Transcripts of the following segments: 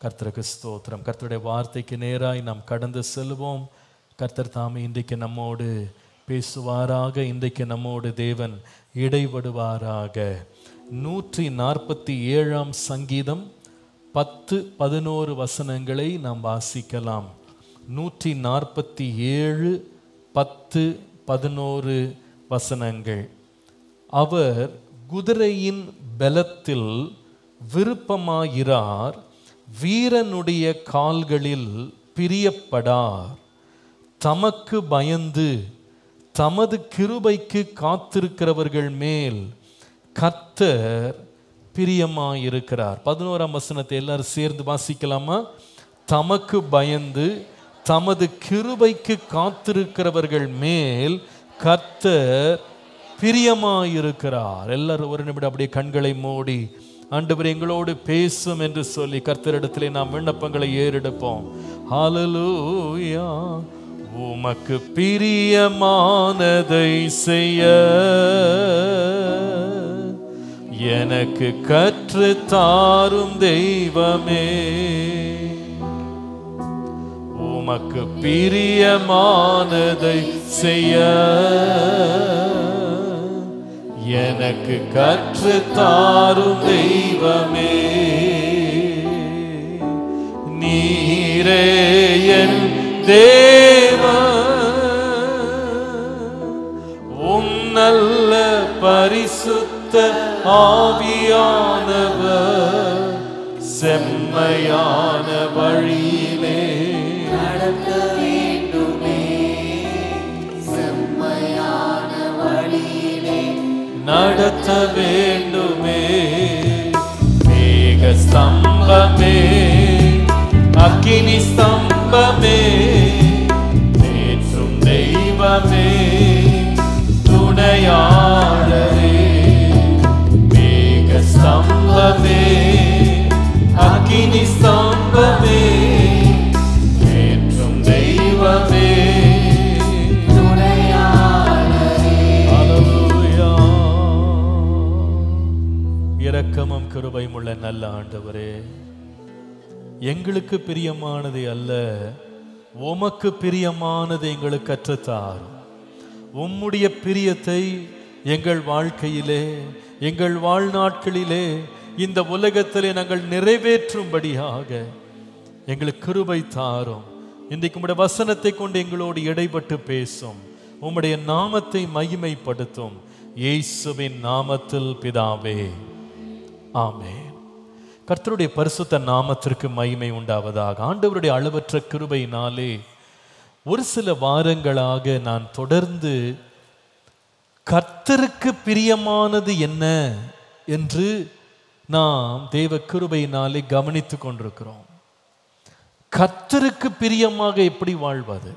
கர்த்தருக்கு ஸ்தோத்திரம் கர்த்தருடைய வார்த்தைக்கு நேராய் நாம் கடந்து செல்வோம் கர்த்தர் தாமே இன்றைக்கு நம்மோடு பேசுவாராக இன்றைக்கு நம்மோடு தேவன் இடைபடுவாராக நூற்றி நாற்பத்தி ஏழாம் சங்கீதம் பத்து பதினோரு வசனங்களை நாம் வாசிக்கலாம் நூற்றி நாற்பத்தி ஏழு பத்து பதினோரு வசனங்கள் அவர் குதிரையின் பலத்தில் விருப்பமாயிரார் வீரனுடைய கால்களில் பிரியப்படார் தமக்கு பயந்து தமது கிருபைக்கு காத்திருக்கிறவர்கள் மேல் கர்த்தர் பிரியமாயிருக்கிறார் பதினோராம் வசனத்தை எல்லாரும் சேர்ந்து வாசிக்கலாமா தமக்கு பயந்து தமது கிருபைக்கு காத்திருக்கிறவர்கள் மேல் கர்த்தர் பிரியமாயிருக்கிறார் எல்லாரும் ஒரு நிமிடம் அப்படியே கண்களை மூடி ஆண்டவர் எங்களோடு பேசும் என்று சொல்லி கர்த்தரிடத்திலே நாம் விண்ணப்பங்களை ஏறெடுப்போம் ஹalleluya உமக்கு பிரியமானதை செய்ய எனக்கு கற்று தாரும் தெய்வமே உமக்கு பிரியமானதை செய்ய எனக்கு கற்று தாரும் தெய்வமே நீரே என் தேவன் உம் நல்ல பரிசுத்த ஆவியானவர் செம்மையான வழியிலே நடக்க வேண்டுமே செம்மையான வழியிலே நடத்த வேண்டுமே மேக ஸ்தம்பமே அக்கினி ஸ்தம்பமே நேற்றும் தெய்வமே துணையாளரே மேக ஸ்தம்பமே அக்கினி ஸ்தம்பமே நேற்றும் தெய்வமே துணையாளரே ஹalleluya இரக்கமும் கிருபையும் உள்ள நல்ல ஆண்டவரே எங்களுக்கு பிரியமானது அல்ல உமக்கு பிரியமானது எங்களுக்கு கற்றுத்தாரும் உம்முடைய பிரியத்தை எங்கள் வாழ்க்கையிலே எங்கள் வாழ்நாட்களிலே இந்த உலகத்திலே நாங்கள் நிறைவேற்றும்படியாக எங்களுக்கு கிருபை தாரும் இன்றைக்கு உம்முடைய வசனத்தை கொண்டு எங்களோடு இடைப்பட்டு பேசும் உம்முடைய நாமத்தை மகிமைப்படுத்தும் இயேசுவின் நாமத்தில் பிதாவே ஆமென் கர்த்தருடைய பரிசுத்த நாமத்திற்கு மகிமை உண்டாவதாக ஆண்டவருடைய அளவற்ற கிருபையினாலே ஒரு சில வாரங்களாக நான் தொடர்ந்து கர்த்தருக்கு பிரியமானது என்ன என்று நாம் தேவ கிருபையினாலே கவனித்துக் கொண்டிருக்கிறோம் கர்த்தருக்கு பிரியமாக எப்படி வாழ்வது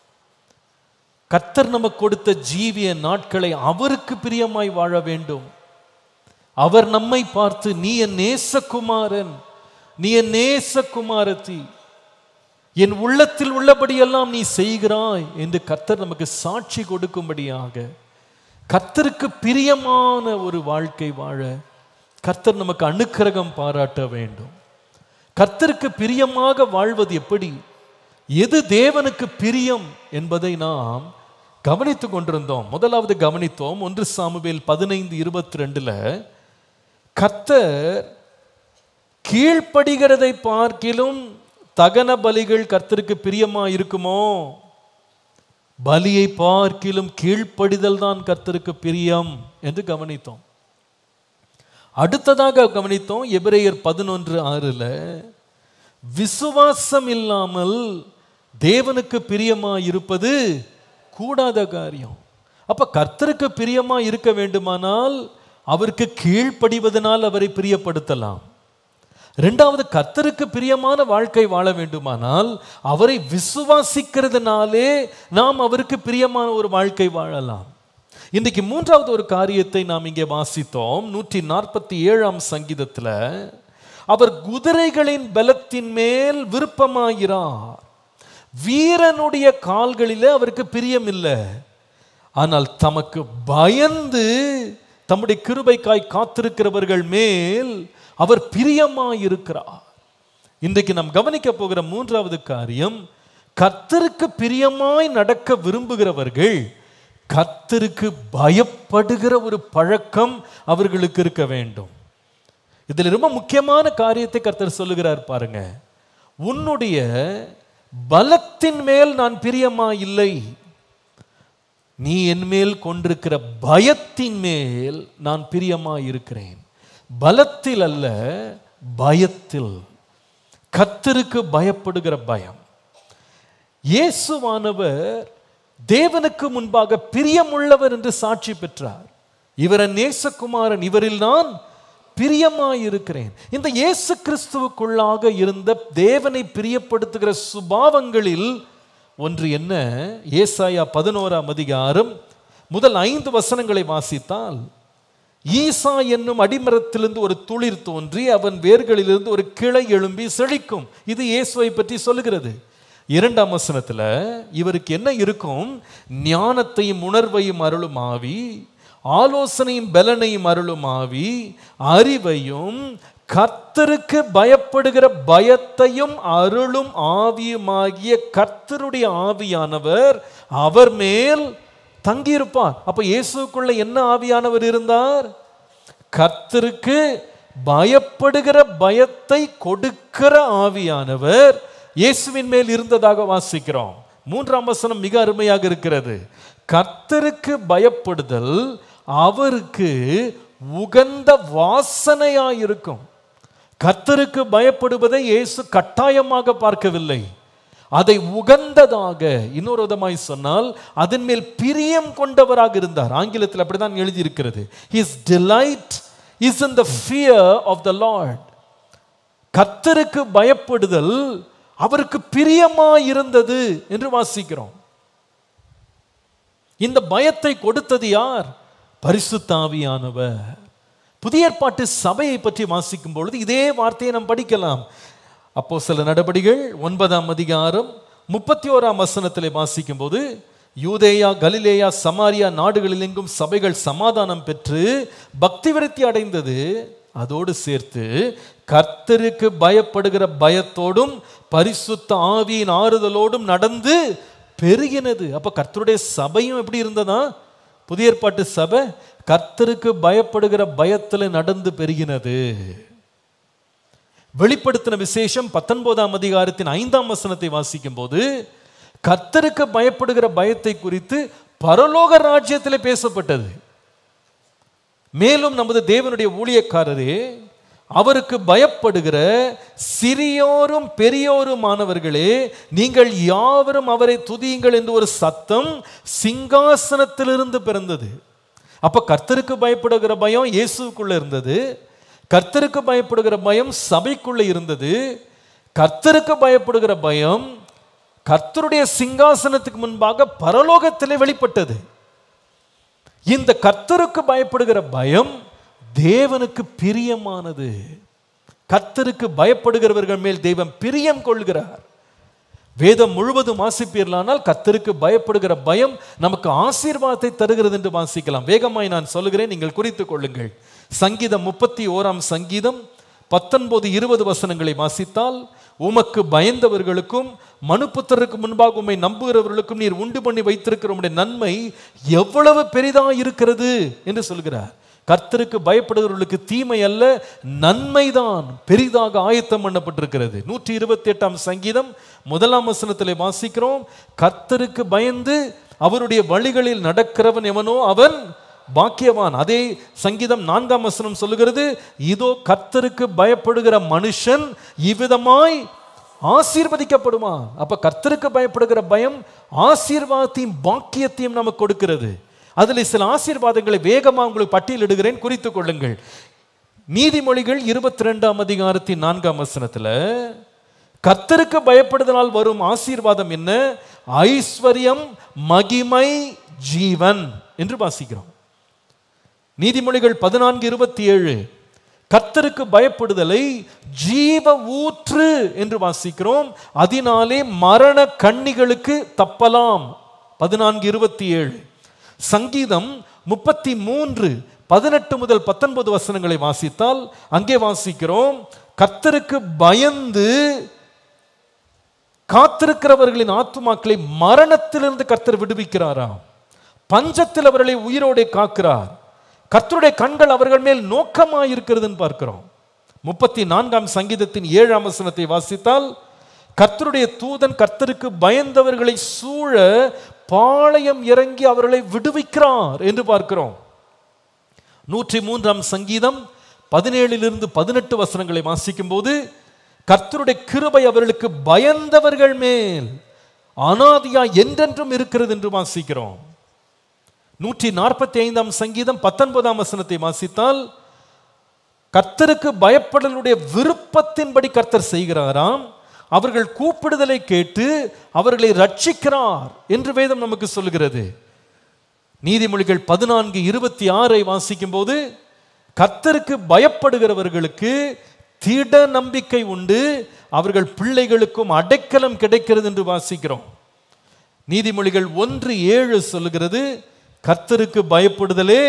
கர்த்தர் நமக்கு கொடுத்த ஜீவிய நாட்களை அவருக்கு பிரியமாய் வாழ வேண்டும் அவர் நம்மை பார்த்து நீ என் நேசகுமாரன் நீ என் நேசகுமாரத்தி என் உள்ளத்தில் உள்ளபடியெல்லாம் நீ செய்கிறாய் என்று கர்த்தர் நமக்கு சாட்சி கொடுக்கும்படியாக கர்த்தருக்கு பிரியமான ஒரு வாழ்க்கை வாழ கர்த்தர் நமக்கு அனுக்கிரகம் பாராட்ட வேண்டும் கர்த்தருக்கு பிரியமாக வாழ்வது எப்படி எது தேவனுக்கு பிரியம் என்பதை நாம் கவனித்துக் கொண்டிருந்தோம் முதலாவது கவனித்தோம் ஒன்று சாமுவேல் பதினைந்து இருபத்தி ரெண்டுல கர்த்தர் கீழ்ப்படுகிறதை பார்க்கிலும் தகன பலிகள் கர்த்தருக்கு பிரியமா இருக்குமோ பலியை பார்க்கிலும் கீழ்ப்படிதல் தான் கர்த்தருக்கு பிரியம் என்று கவனித்தோம் அடுத்ததாக கவனித்தோம் எபிரேயர் பதினொன்று ஆறுல விசுவாசம் இல்லாமல் தேவனுக்கு பிரியமா இருப்பது கூடாத காரியம் அப்ப கர்த்தருக்கு பிரியமா இருக்க வேண்டுமானால் அவருக்கு கீழ்ப்படிவதனால் அவரை பிரியப்படுத்தலாம் ரெண்டாவது கர்த்தருக்கு பிரியமான வாழ்க்கை வாழ வேண்டுமானால் அவரை விசுவாசிக்கிறதுனாலே நாம் அவருக்கு பிரியமான ஒரு வாழ்க்கை வாழலாம் இன்றைக்கு மூன்றாவது ஒரு காரியத்தை நாம் இங்கே வாசித்தோம் நூற்றி நாற்பத்தி ஏழாம் சங்கீதத்துல அவர் குதிரைகளின் பலத்தின் மேல் விருப்பமாகிறார் வீரனுடைய கால்களிலே அவருக்கு பிரியம் இல்லை ஆனால் தமக்கு பயந்து தம்முடைய கிருபைக்காய் காத்திருக்கிறவர்கள் மேல் அவர் பிரியமாயிருக்கிறார் இன்றைக்கு நாம் கவனிக்க போகிற மூன்றாவது காரியம் கர்த்தருக்கு பிரியமாய் நடக்க விரும்புகிறவர்கள் கர்த்தருக்கு பயப்படுகிற ஒரு பழக்கம் அவர்களுக்கு இருக்க வேண்டும் இதில் ரொம்ப முக்கியமான காரியத்தை கர்த்தர் சொல்லுகிறார் பாருங்க உன்னுடைய பலத்தின் மேல் நான் பிரியமா இல்லை நீ என் மேல் கொண்டிருக்கிற பயத்தின் மேல் நான் பிரியமா இருக்கிறேன் பலத்தில் அல்ல பயத்தில் கர்த்தருக்கு பயப்படுகிற பயம் இயேசுவானவர் தேவனுக்கு முன்பாக பிரியமுள்ளவர் என்று சாட்சி பெற்றார் இவரன் நேசகுமாரன் இவரில் நான் பிரியமாயிருக்கிறேன் இந்த இயேசு கிறிஸ்துவுக்குள்ளாக இருந்த தேவனை பிரியப்படுத்துகிற சுபாவங்களில் ஒன்று என்ன ஏசாயா பதினோராம் அதிகாரம் முதல் ஐந்து வசனங்களை வாசித்தால் ஈசா என்னும் அடிமரத்திலிருந்து ஒரு துளிர் தோன்றி அவன் வேர்களிலிருந்து ஒரு கிளை எழும்பி செழிக்கும் இது இயேசுவை பற்றி சொல்லுகிறது இரண்டாம் வசனத்துல இவருக்கு என்ன இருக்கும் ஞானத்தையும் உணர்வையும் அருளும் ஆவி ஆலோசனையும் பலனையும் அருளும் ஆவி அறிவையும் கர்த்தருக்கு பயப்படுகிற பயத்தையும் அருளும் ஆவியுமாகிய கர்த்தருடைய ஆவியானவர் அவர் மேல் தங்கியிருப்பார் அப்ப இயேசுக்குள்ள என்ன ஆவியானவர் இருந்தார் கர்த்தருக்கு பயப்படுகிற பயத்தை கொடுக்கிற ஆவியானவர் இயேசுவின் மேல் இருந்ததாக வாசிக்கிறோம் மூன்றாம் வசனம் மிக அருமையாக இருக்கிறது கர்த்தருக்கு பயப்படுதல் அவருக்கு உகந்த வாசனையாயிருக்கும் கர்த்தருக்கு பயப்படுவதை இயேசு கட்டாயமாக பார்க்கவில்லை அதை உகந்ததாக இன்னொரு விதமாய் சொன்னால் அதன் மேல் பிரியம் கொண்டவராக இருந்தார் ஆங்கிலத்தில் அப்படிதான் எழுதியிருக்கிறது his delight is in the fear of the Lord கர்த்தருக்கு பயப்படுதல் அவருக்கு பிரியமாய் இருந்தது என்று வாசிக்கிறோம் இந்த பயத்தை கொடுத்தது யார் பரிசுத்தாவியானவர் புதிய ஏற்பாட்டு சபையை பற்றி வாசிக்கும் பொழுது இதே வார்த்தையை நாம் படிக்கலாம் அப்போ சில நடபடிகள் ஒன்பதாம் அதிகாரம் முப்பத்தி ஓராம் வசனத்திலே வாசிக்கும் போது யூதேயா கலிலேயா சமாரியா நாடுகளில் எங்கும் சபைகள் சமாதானம் பெற்று பக்தி விருத்தி அடைந்தது அதோடு சேர்த்து கர்த்தருக்கு பயப்படுகிற பயத்தோடும் பரிசுத்த ஆவியின் ஆறுதலோடும் நடந்து பெருகினது அப்ப கர்த்தருடைய சபையும் எப்படி இருந்ததா புதிய ஏற்பாட்டு சபை கர்த்தருக்கு பயப்படுகிற பயத்துல நடந்து பெருகினது வெளிப்படுத்தின விசேஷம் பத்தொன்பதாம் அதிகாரத்தின் ஐந்தாம் வசனத்தை வாசிக்கும் போது கர்த்தருக்கு பயப்படுகிற பயத்தை குறித்து பரலோக ராஜ்யத்தில் பேசப்பட்டது மேலும் நமது தேவனுடைய ஊழியக்காரரே அவருக்கு பயப்படுகிற சிறியோரும் பெரியோருமானவர்களே நீங்கள் யாவரும் அவரை துதியுங்கள் என்று ஒரு சத்தம் சிங்காசனத்திலிருந்து பிறந்தது அப்ப கர்த்தருக்கு பயப்படுகிற பயம் இயேசுக்குள்ள இருந்தது கர்த்தருக்கு பயப்படுகிற பயம் சபைக்குள்ள இருந்தது கர்த்தருக்கு பயப்படுகிற பயம் கர்த்தருடைய சிங்காசனத்துக்கு முன்பாக பரலோகத்திலே வெளிப்பட்டது இந்த கர்த்தருக்கு பயப்படுகிற பயம் தேவனுக்கு பிரியமானது கர்த்தருக்கு பயப்படுகிறவர்கள் மேல் தெய்வம் பிரியம் கொள்கிறார் வேதம் முழுவதும் வாசிப்பீர்களானால் கர்த்தருக்கு பயப்படுகிற பயம் நமக்கு ஆசீர்வாதத்தை தருகிறது என்று வாசிக்கலாம் வேகமாய் நான் சொல்லுகிறேன் நீங்கள் குறித்துக் கொள்ளுங்கள் சங்கீதம் முப்பத்தி ஓராம் சங்கீதம் பத்தொன்பது இருபது வசனங்களை வாசித்தால் உமக்கு பயந்தவர்களுக்கும் மனுப்புத்தருக்கு முன்பாக உம்மை நம்புகிறவர்களுக்கும் நீர் உண்டு பண்ணி வைத்திருக்கிற உம்முடைய நன்மை எவ்வளவு பெரிதா இருக்கிறது என்று சொல்கிறார் கர்த்தருக்கு பயப்படுகிறவர்களுக்கு தீமை அல்ல நன்மைதான் பெரிதாக ஆயத்தம் பண்ணப்பட்டிருக்கிறது நூற்றி இருபத்தி எட்டாம் சங்கீதம் முதலாம் வசனத்திலே வாசிக்கிறோம் கர்த்தருக்கு பயந்து அவருடைய வழிகளில் நடக்கிறவன் எவனோ அவன் பாக்கியவான் அதே சங்கீதம் நான்காம் வசனம் சொல்லுகிறது இதோ கர்த்தருக்கு பயப்படுகிற மனுஷன் இவ்விதமாய் ஆசீர்வதிக்கப்படுமா அப்ப கர்த்தருக்கு பயப்படுகிற பயம் ஆசீர்வாதத்தையும் பாக்கியத்தையும் நமக்கு கொடுக்கிறது அதில் சில ஆசீர்வாதங்களை வேகமாக உங்களுக்கு பட்டியலிடுகிறேன் குறித்துக் கொள்ளுங்கள் நீதிமொழிகள் இருபத்தி ரெண்டாம் அதிகாரத்தின் நான்காம் வசனத்துல கர்த்தருக்கு பயப்படுதலால் வரும் ஆசீர்வாதம் என்ன ஐஸ்வர்யம் மகிமை ஜீவன் என்று வாசிக்கிறோம் நீதிமொழிகள் பதினான்கு இருபத்தி ஏழு கர்த்தருக்கு பயப்படுதலை ஜீவ ஊற்று என்று வாசிக்கிறோம் அதனாலே மரண கண்ணிகளுக்கு தப்பலாம் பதினான்கு இருபத்தி ஏழு சங்கீதம் முப்பத்தி மூன்று பதினெட்டு முதல் பத்தொன்பது வசனங்களை வாசித்தால் அங்கே வாசிக்கிறோம் கர்த்தருக்கு பயந்து காத்திருக்கிறவர்களின் ஆத்துமாக்களை மரணத்திலிருந்து கர்த்தர் விடுவிக்கிறாராம் பஞ்சத்தில் அவர்களை உயிரோടെ காக்கிறார் கர்த்தருடைய கண்கள் அவர்கள் மேல் நோக்கமாயிருக்கிறதுன்னு பார்க்கிறோம் முப்பத்தி நான்காம் சங்கீதத்தின் ஏழாம் வசனத்தை வாசித்தால் கர்த்தருடைய தூதன் கர்த்தருக்கு பயந்தவர்களை சூழ பாளையம் இறங்கி அவர்களை விடுவிக்கிறார் என்று பார்க்கிறோம் நூற்றி மூன்றாம் சங்கீதம் பதினேழிலிருந்து பதினெட்டு வசனங்களை வாசிக்கும் போது கர்த்தருடைய கிருபை அவர்களுக்கு பயந்தவர்கள் மேல் அனாதியா என்றென்றும் இருக்கிறது என்று வாசிக்கிறோம் நூற்றி நாற்பத்தி ஐந்தாம் சங்கீதம் பத்தொன்பதாம் வசனத்தை வாசித்தால் கர்த்தருக்கு பயப்படலுடைய விருப்பத்தின்படி கர்த்தர் செய்கிறாராம் அவர்கள் கூப்பிடுதலை கேட்டு அவர்களை ரட்சிக்கிறார் என்று வேதம் நமக்கு சொல்கிறது நீதிமொழிகள் பதினான்கு இருபத்தி ஆறை வாசிக்கும் போது கர்த்தருக்கு பயப்படுகிறவர்களுக்கு திட நம்பிக்கை உண்டு அவர்கள் பிள்ளைகளுக்கும் அடைக்கலம் கிடைக்கிறது என்று வாசிக்கிறோம் நீதிமொழிகள் ஒன்று ஏழு சொல்லுகிறது கர்த்தருக்கு பயப்படுதலே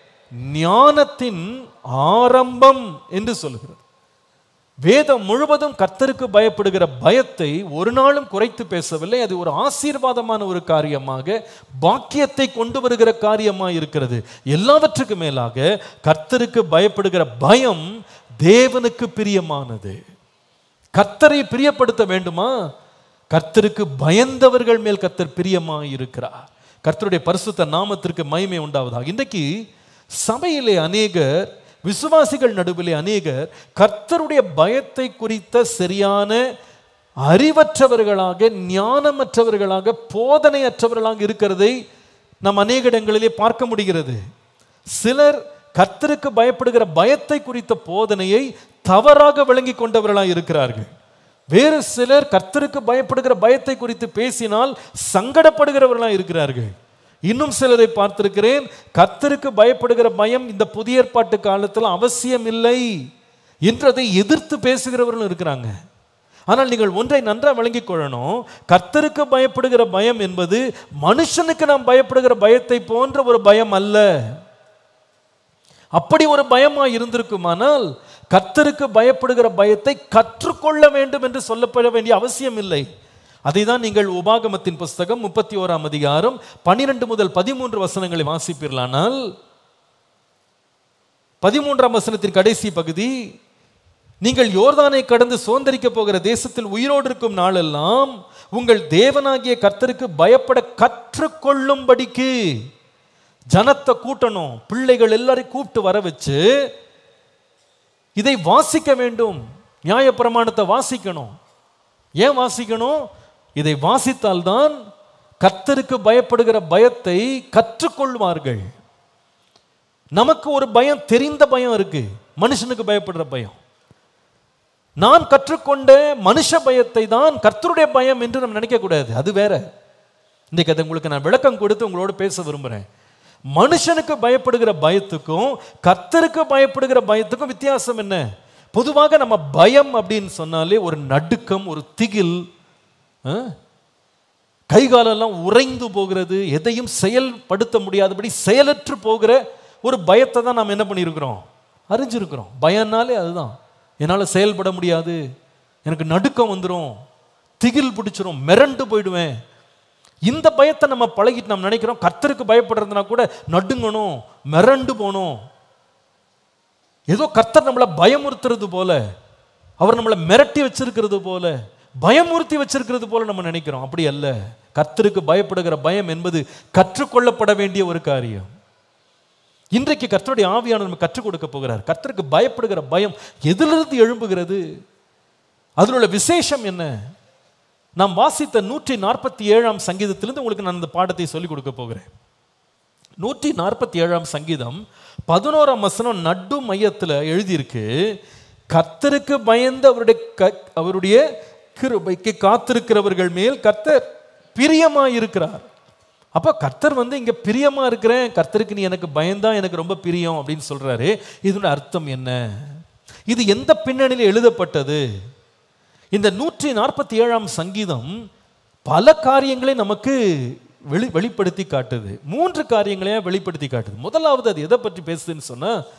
ஞானத்தின் ஆரம்பம் என்று சொல்லுகிறது வேதம் முழுவதும் கர்த்தருக்கு பயப்படுகிற பயத்தை ஒரு நாளும் குறைத்து பேசவில்லை அது ஒரு ஆசீர்வாதமான ஒரு காரியமாக பாக்கியத்தை கொண்டு வருகிற காரியமாக இருக்கிறது எல்லாவற்றுக்கும் மேலாக கர்த்தருக்கு பயப்படுகிற பயம் தேவனுக்கு பிரியமானது கர்த்தரை பிரியப்படுத்த வேண்டுமா கர்த்தருக்கு பயந்தவர்கள் மேல் கர்த்தர் பிரியமாக இருக்கிறார் கர்த்தருடைய பரிசுத்த நாமத்திற்கு மகிமை உண்டாவதாக இன்றைக்கு சபையிலே அநேகர் விசுவாசிகள் நடுவிலே அநேகர் கர்த்தருடைய பயத்தை குறித்த சரியான அறிவற்றவர்களாக ஞானமற்றவர்களாக போதனையற்றவர்களாக இருக்கிறதை நாம் அநேக இடங்களிலே பார்க்க முடிகிறது சிலர் கர்த்தருக்கு பயப்படுகிற பயத்தை குறித்த போதனையை தவறாக விளங்கி கொண்டவர்களாக இருக்கிறார்கள் வேறு சிலர் கர்த்தருக்கு பயப்படுகிற பயத்தை குறித்து பேசினால் சங்கடப்படுகிறவர்களாக இருக்கிறார்கள் இன்னும் சிலரை பார்த்திருக்கிறேன் கர்த்தருக்கு பயப்படுகிற பயம் இந்த புதிய ஏற்பாட்டு காலத்தில் அவசியம் இல்லை என்று அதை எதிர்த்து பேசுகிறவர்களும் இருக்கிறாங்க ஆனால் நீங்கள் ஒன்றை நன்றாக விளங்கிக் கொள்ளணும் கர்த்தருக்கு பயப்படுகிற பயம் என்பது மனுஷனுக்கு நாம் பயப்படுகிற பயத்தை போன்ற ஒரு பயம் அல்ல அப்படி ஒரு பயமா இருந்திருக்குமானால் கர்த்தருக்கு பயப்படுகிற பயத்தை கற்றுக்கொள்ள வேண்டும் என்று சொல்லப்பட வேண்டிய அவசியம் இல்லை அதை தான் நீங்கள் உபாகமத்தின் புஸ்தகம் முப்பத்தி ஓராம் அதிகாரம் பன்னிரெண்டு முதல் பதிமூன்று வசனங்களை வாசிப்பீர்களானால் பதிமூன்றாம் வசனத்தின் கடைசி பகுதி நீங்கள் யோர்தானை கடந்து சுதந்திரிக்க போகிற தேசத்தில் உயிரோடு இருக்கும் நாளெல்லாம் உங்கள் தேவனாகிய கர்த்தருக்கு பயப்பட கற்றுக்கொள்ளும்படிக்கு ஜனத்தை கூட்டணும் பிள்ளைகள் எல்லாரையும் கூப்பிட்டு வர வச்சு இதை வாசிக்க வேண்டும் நியாயப்பிரமாணத்தை வாசிக்கணும் ஏன் வாசிக்கணும் இதை வாசித்தால்தான் கர்த்தருக்கு பயப்படுகிற பயத்தை கற்றுக்கொள்வார்கள் நமக்கு ஒரு பயம் தெரிந்த பயம் இருக்கு மனுஷனுக்கு பயப்படுற பயம் நான் கற்றுக்கொண்ட மனுஷ பயத்தை தான் கர்த்தருடைய பயம் என்று நம்ம நினைக்க கூடாது அது வேற இன்றைக்கு அதை உங்களுக்கு நான் விளக்கம் கொடுத்து உங்களோட பேச விரும்புகிறேன் மனுஷனுக்கு பயப்படுகிற பயத்துக்கும் கர்த்தருக்கு பயப்படுகிற பயத்துக்கும் வித்தியாசம் என்ன பொதுவாக நம்ம பயம் அப்படின்னு சொன்னாலே ஒரு நடுக்கம் ஒரு திகில் ஆ? கை காலெல்லாம் உறைந்து போகிறது எதையும் செயல்படுத்த முடியாதபடி செயலற்று போகிற ஒரு பயத்தை தான் நாம் என்ன பண்ணியிருக்கிறோம் அறிஞ்சிருக்கிறோம் பயம்னாலே அதுதான் என்னால் செயல்பட முடியாது எனக்கு நடுக்கம் வந்துடும் திகில் பிடிச்சிரும் மிரண்டு போயிடுவேன் இந்த பயத்தை நம்ம பழகிட்டு நம்ம நினைக்கிறோம் கர்த்தருக்கு பயப்படுறதுனா கூட நடுங்கணும் மிரண்டு போகணும் ஏதோ கர்த்தர் நம்மளை பயமுறுத்துறது போல அவர் நம்மளை மிரட்டி வச்சிருக்கிறது போல பயமுறுத்தி வச்சிருக்கிறது போல நம்ம நினைக்கிறோம் அப்படி அல்ல கர்த்தருக்கு பயப்படுகிற பயம் என்பது கற்றுக்கொள்ளப்பட வேண்டிய ஒரு காரியம் இன்றைக்கு கர்த்தருடைய ஆவியானவர் நம்ம கற்றுக் கொடுக்க போகிறார் கர்த்தருக்கு பயப்படுகிற பயம் எதிலிருந்து எழும்புகிறது அதில் உள்ள விசேஷம் என்ன நாம் வாசித்த நூற்றி நாற்பத்தி ஏழாம் சங்கீதத்திலிருந்து உங்களுக்கு நான் இந்த பாடத்தை சொல்லிக் கொடுக்க போகிறேன் நூற்றி நாற்பத்தி ஏழாம் சங்கீதம் பதினோராம் வசனம் நடு மையத்தில் எழுதியிருக்கு கர்த்தருக்கு பயந்து அவருடைய க- அவருடைய கிருபைக்கு காத்திருக்கிறவர்கள் மேல் கர்த்தர் பிரியமாயிருக்கிறார் அப்போ கர்த்தர் வந்து இங்க பிரியமா இருக்கிறேன் கர்த்தருக்கு நீ எனக்கு பயந்தா எனக்கு ரொம்ப பிரியம் அப்படின்னு சொல்றாரு இதோட அர்த்தம் என்ன இது எந்த பின்னணியில் எழுதப்பட்டது இந்த நூற்றி நாற்பத்தி ஏழாம் சங்கீதம் பல காரியங்களை நமக்கு வெளி வெளிப்படுத்தி காட்டுது மூன்று காரியங்களையும் வெளிப்படுத்தி காட்டுது முதலாவது அது எதை பற்றி பேசுதுன்னு சொன்னா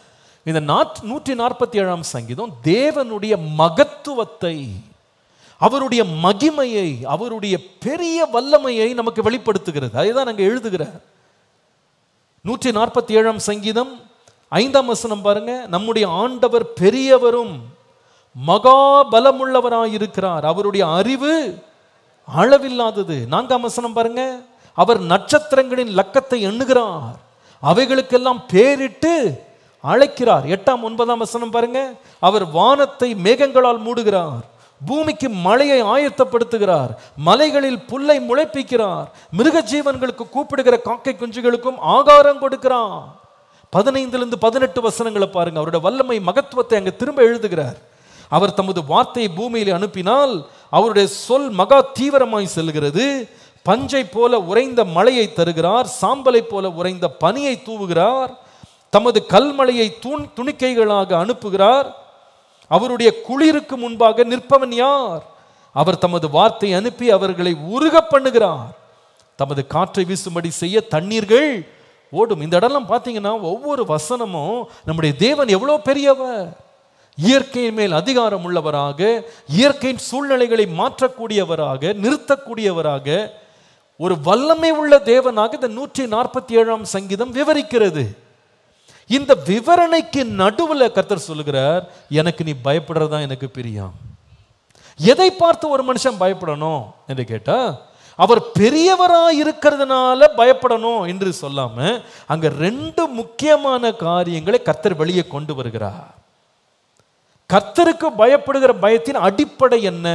இந்த நாற் நூற்றி நாற்பத்தி ஏழாம் சங்கீதம் தேவனுடைய மகத்துவத்தை அவருடைய மகிமையை அவருடைய பெரிய வல்லமையை நமக்கு வெளிப்படுத்துகிறது அதுதான் அங்கே எழுதுகிறார் நூற்றி நாற்பத்தி ஏழாம் சங்கீதம் ஐந்தாம் வசனம் பாருங்க நம்முடைய ஆண்டவர் பெரியவரும் மகா பலமுள்ளவராயிருக்கிறார் அவருடைய அறிவு அளவில்லாதது நான்காம் வசனம் பாருங்க அவர் நட்சத்திரங்களின் லக்கத்தை எண்ணுகிறார் அவைகளுக்கெல்லாம் பேரிட்டு அழைக்கிறார் எட்டாம் ஒன்பதாம் வசனம் பாருங்க அவர் வானத்தை மேகங்களால் மூடுகிறார் பூமிக்கு மழையை ஆயத்தப்படுத்துகிறார் மலைகளில் புல்லை முளைப்பிக்கிறார் மிருக ஜீவன்களுக்கு கூப்பிடுகிற காக்கை குஞ்சுகளுக்கும் ஆகாரம் கொடுக்கிறார் பதினைந்திலிருந்து பதினெட்டு வசனங்களை பாருங்க அவருடைய வல்லமை மகத்துவத்தை அங்க திரும்ப எழுதுகிறார் அவர் தமது வார்த்தையை பூமியில் அனுப்பினால் அவருடைய சொல் மகா தீவிரமாய் செல்கிறது பஞ்சை போல உறைந்த மழையை தருகிறார் சாம்பலை போல உறைந்த பனியை தூவுகிறார் தமது கல்மழையை தூண் துணிக்கைகளாக அனுப்புகிறார் அவருடைய குளிருக்கு முன்பாக நிற்பவன் யார் அவர் தமது வார்த்தை அனுப்பி அவர்களை உருக பண்ணுகிறார் தமது காற்றை வீசும்படி செய்ய தண்ணீர்கள் ஓடும் இந்த இடம்லாம் பார்த்தீங்கன்னா ஒவ்வொரு வசனமும் நம்முடைய தேவன் எவ்வளோ பெரியவர் இயற்கையின் மேல் அதிகாரம் உள்ளவராக இயற்கையின் சூழ்நிலைகளை மாற்றக்கூடியவராக நிறுத்தக்கூடியவராக ஒரு வல்லமை உள்ள தேவனாக இந்த நூற்றி நாற்பத்தி ஏழாம் சங்கீதம் விவரிக்கிறது இந்த விவரணைக்கு நடுவில் கர்த்தர் சொல்லுகிறார் எனக்கு நீ பயப்படுறதா எனக்கு பிரியம் எதை பார்த்து ஒரு மனுஷன் பயப்படணும் என்று கேட்டா அவர் பெரியவராக இருக்கிறதுனால பயப்படணும் என்று சொல்லாம அங்க ரெண்டு முக்கியமான காரியங்களை கர்த்தர் வெளியே கொண்டு வருகிறார் கர்த்தருக்கு பயப்படுகிற பயத்தின் அடிப்படை என்ன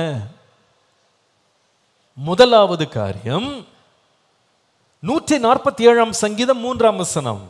முதலாவது காரியம் நூற்றி நாற்பத்தி ஏழாம் சங்கீதம் மூன்றாம் வசனம்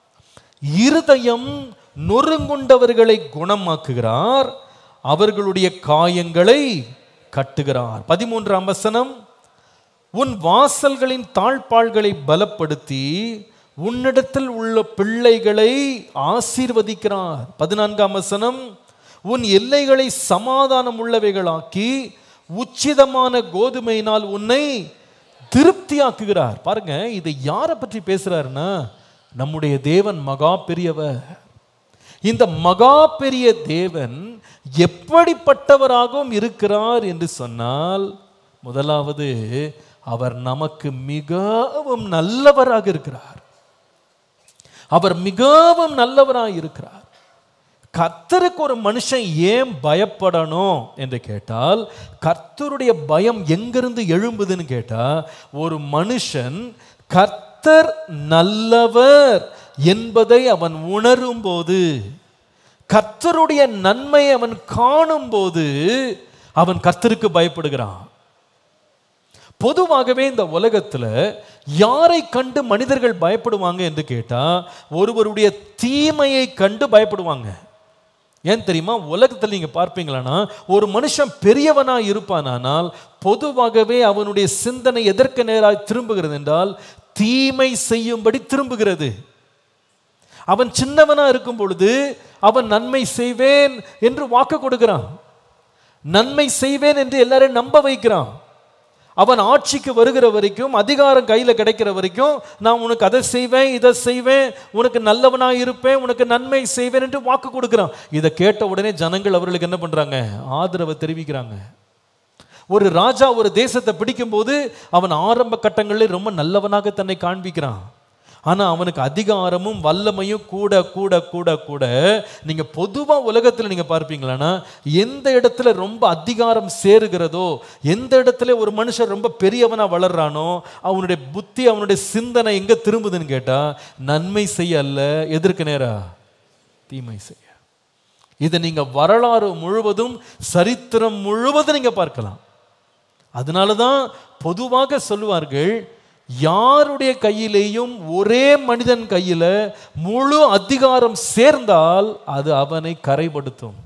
இருதயம் நொறுங்குண்டவர்களை குணமாக்குகிறார் அவர்களுடைய காயங்களை கட்டுகிறார் பதிமூன்றாம் வசனம் உன் வாசல்களின் தாழ்பாள்களை பலப்படுத்தி உன்னிடத்தில் உள்ள பிள்ளைகளை ஆசீர்வதிக்கிறார் பதினான்காம் வசனம் உன் எல்லைகளை சமாதானம் உள்ளவைகளாக்கி உச்சிதமான கோதுமையினால் உன்னை திருப்தியாக்குகிறார் பாருங்க இதை யாரை பற்றி பேசுறாருன்னா நம்முடைய தேவன் மகா பெரியவர் இந்த மகா பெரிய தேவன் எப்படிப்பட்டவராகவும் இருக்கிறார் என்று சொன்னால் முதலாவது அவர் நமக்கு மிகவும் நல்லவராக இருக்கிறார் அவர் மிகவும் நல்லவராக இருக்கிறார் கர்த்தருக்கு ஒரு மனுஷன் ஏன் பயப்படணும் என்று கேட்டால் கர்த்தருடைய பயம் எங்கிருந்து எழும்புதுன்னு கேட்டா ஒரு மனுஷன் கர்த்தர் நல்லவர் என்பதை அவன் உணரும் போது கர்த்தருடைய நன்மை அவன் காணும் போது அவன் கர்த்தருக்கு பயப்படுகிறான் பொதுவாகவே இந்த உலகத்துல யாரை கண்டு மனிதர்கள் பயப்படுவாங்க என்று கேட்டா ஒருவருடைய தீமையை கண்டு பயப்படுவாங்க ஏன் தெரியுமா உலகத்தில் நீங்க பார்ப்பீங்களானா ஒரு மனுஷன் பெரியவனா இருப்பானானால் பொதுவாகவே அவனுடைய சிந்தனை எதற்கு நேராக திரும்புகிறது என்றால் தீமை செய்யும்படி திரும்புகிறது அவன் சின்னவனா இருக்கும் பொழுது அவன் நன்மை செய்வேன் என்று வாக்கு கொடுக்கிறான் நன்மை செய்வேன் என்று எல்லாரையும் நம்ப வைக்கிறான் அவன் ஆட்சிக்கு வருகிற வரைக்கும் அதிகாரம் கையில் கிடைக்கிற வரைக்கும் நான் உனக்கு அதை செய்வேன் இதை செய்வேன் உனக்கு நல்லவனா இருப்பேன் உனக்கு நன்மை செய்வேன் என்று வாக்கு கொடுக்கிறான் இதை கேட்ட உடனே ஜனங்கள் அவர்களுக்கு என்ன பண்றாங்க ஆதரவை தெரிவிக்கிறாங்க ஒரு ராஜா ஒரு தேசத்தை பிடிக்கும்போது அவன் ஆரம்ப கட்டங்களில் ரொம்ப நல்லவனாக தன்னை காண்பிக்கிறான் ஆனா அவனுக்கு அதிகாரமும் வல்லமையும் கூட கூட கூட கூட நீங்க பொதுவா உலகத்துல நீங்க பார்ப்பீங்களான்னா எந்த இடத்துல ரொம்ப அதிகாரம் சேருகிறதோ எந்த இடத்துல ஒரு மனுஷன் ரொம்ப பெரியவனா வளர்றானோ அவனுடைய புத்தி அவனுடைய சிந்தனை எங்க திரும்புதுன்னு கேட்டா நன்மை செய்ய அல்ல எதற்கு நேரா தீமை செய்ய இதை நீங்க வரலாறு முழுவதும் சரித்திரம் முழுவதும் நீங்க பார்க்கலாம் அதனால தான் பொதுவாக சொல்லுவார்கள் யாருடைய கையிலேயும் ஒரே மனிதன் கையில முழு அதிகாரம் சேர்ந்தால் அது அவனை கரைப்படுத்தும்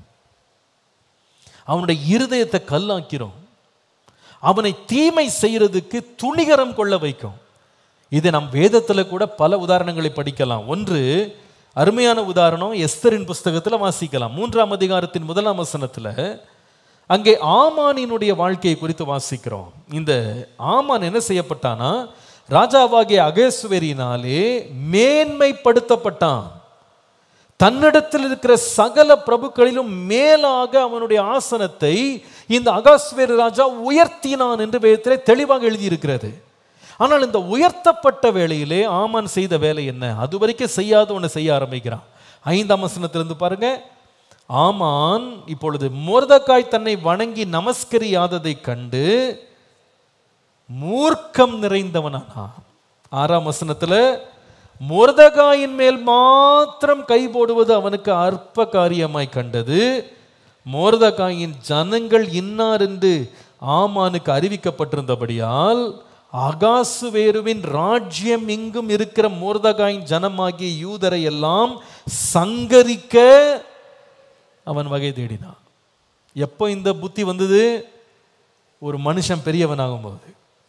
அவனுடைய இருதயத்தை கல்லாக்கிறோம் அவனை தீமை செய்யறதுக்கு துணிகரம் கொள்ள வைக்கும் இதை நம் வேதத்துல கூட பல உதாரணங்களை படிக்கலாம் ஒன்று அருமையான உதாரணம் எஸ்தரின் புஸ்தகத்துல வாசிக்கலாம் மூன்றாம் அதிகாரத்தின் முதலாம் வசனத்துல அங்கே ஆமானினுடைய வாழ்க்கையை குறித்து வாசிக்கிறோம் இந்த ஆமான் என்ன செய்யப்பட்டானா ராஜாவாகிய அகேஸ்வரினாலே மேன்மைப்படுத்தப்பட்டான் தன்னிடத்தில் இருக்கிற சகல பிரபுக்களிலும் மேலாக அவனுடைய ஆசனத்தை இந்த அகாஸ்வேரு ராஜா உயர்த்தினான் என்று வேதத்திலே தெளிவாக எழுதியிருக்கிறது ஆனால் இந்த உயர்த்தப்பட்ட வேளையிலே ஆமான் செய்த வேலை என்ன அது வரைக்கும் செய்யாத ஒன்று செய்ய ஆரம்பிக்கிறான் ஐந்தாம் வசனத்திலிருந்து பாருங்க ஆமான் இப்பொழுது மோர்தக்காய் தன்னை வணங்கி நமஸ்கரியாததை கண்டு மூர்க்கம் நிறைந்தவனானான் ஆறாம் வசனத்துல மொர்தகாயின் மேல் மாத்திரம் கை போடுவது அவனுக்கு அற்ப காரியமாய் கண்டது மோர்தகாயின் ஜனங்கள் இன்னார் என்று ஆமானுக்கு அறிவிக்கப்பட்டிருந்தபடியால் அகாசுவேருவின் ராஜ்யம் எங்கும் இருக்கிற மோர்தகாயின் ஜனமாகிய யூதரை எல்லாம் சங்கரிக்க அவன் வகை தேடினான் எப்போ இந்த புத்தி வந்தது ஒரு மனுஷன் பெரியவனாகும் போது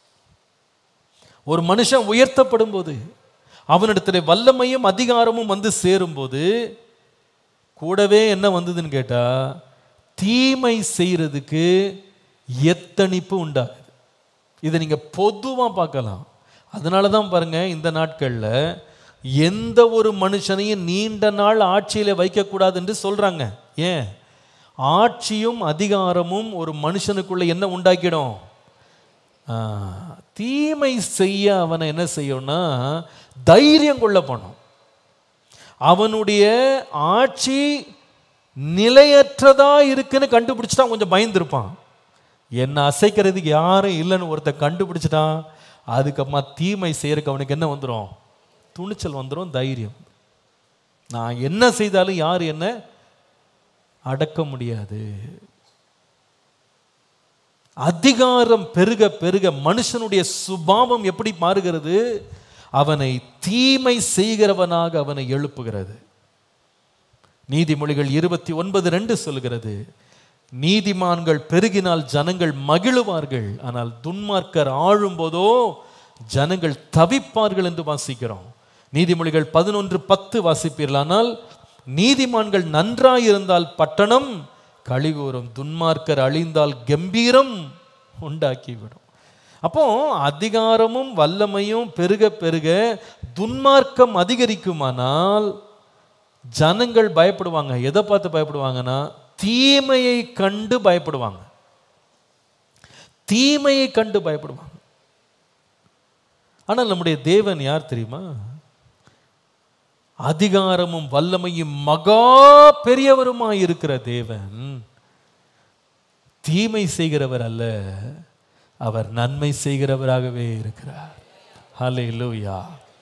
ஒரு மனுஷன் உயர்த்தப்படும் போது அவனிடத்தில் வல்லமையும் அதிகாரமும் வந்து சேரும்போது கூடவே என்ன வந்ததுன்னு கேட்டா தீமை செய்யறதுக்கு எத்தனிப்பு உண்டாகுது இதை நீங்க பொதுவா பார்க்கலாம் அதனால தான் பாருங்க இந்த நாட்கள்ல எந்த ஒரு மனுஷனையும் நீண்ட நாள் ஆட்சியில வைக்கக்கூடாது என்று சொல்றாங்க ஏன் ஆட்சியும் அதிகாரமும் ஒரு மனுஷனுக்குள்ள என்ன உண்டாக்கிடும் ஆ, தீமை செய்ய அவனை என்ன செய்யும்னா தைரியம் கொள்ள பண்ணும் அவனுடைய ஆட்சி நிலையற்றதா இருக்குன்னு கண்டுபிடிச்சிட்டா கொஞ்சம் பயந்துருப்பான் என்ன அசைக்கிறதுக்கு யாரும் இல்லைன்னு ஒருத்தன் கண்டுபிடிச்சிட்டான் அதுக்கப்புறமா தீமை செய்யறதுக்கு அவனுக்கு என்ன வந்துடும் துணிச்சல் வந்துடும் தைரியம் நான் என்ன செய்தாலும் யார் என்ன அடக்க முடியாது அதிகாரம் பெருக பெருக மனுஷனுடைய சுபாவம் எப்படி மாறுகிறது அவனை தீமை செய்கிறவனாக அவனை எழுப்புகிறது நீதிமொழிகள் இருபத்தி ஒன்பது ரெண்டு சொல்கிறது நீதிமான்கள் பெருகினால் ஜனங்கள் மகிழுவார்கள் ஆனால் துன்மார்க்கர் ஆழும்போதோ ஜனங்கள் தவிப்பார்கள் என்று வாசிக்கிறோம் நீதிமொழிகள் பதினொன்று பத்து வாசிப்பீர்களானால் நீதிமான்கள் நன்றாயிருந்தால் பட்டணம் கழிவுறும் துன்மார்க்கர் அழிந்தால் கம்பீரம் உண்டாக்கிவிடும் அப்போ அதிகாரமும் வல்லமையும் பெருக பெருக துன்மார்க்கம் அதிகரிக்குமானால் ஜனங்கள் பயப்படுவாங்க எதை பார்த்து பயப்படுவாங்கன்னா தீமையை கண்டு பயப்படுவாங்க தீமையை கண்டு பயப்படுவாங்க ஆனால் நம்முடைய தேவன் யார் தெரியுமா அதிகாரமும் வல்லமையும் மகா பெரியவருமாய் இருக்கிற தேவன் தீமை செய்கிறவர் அல்ல அவர் நன்மை செய்கிறவராகவே இருக்கிறார் ஹalleluya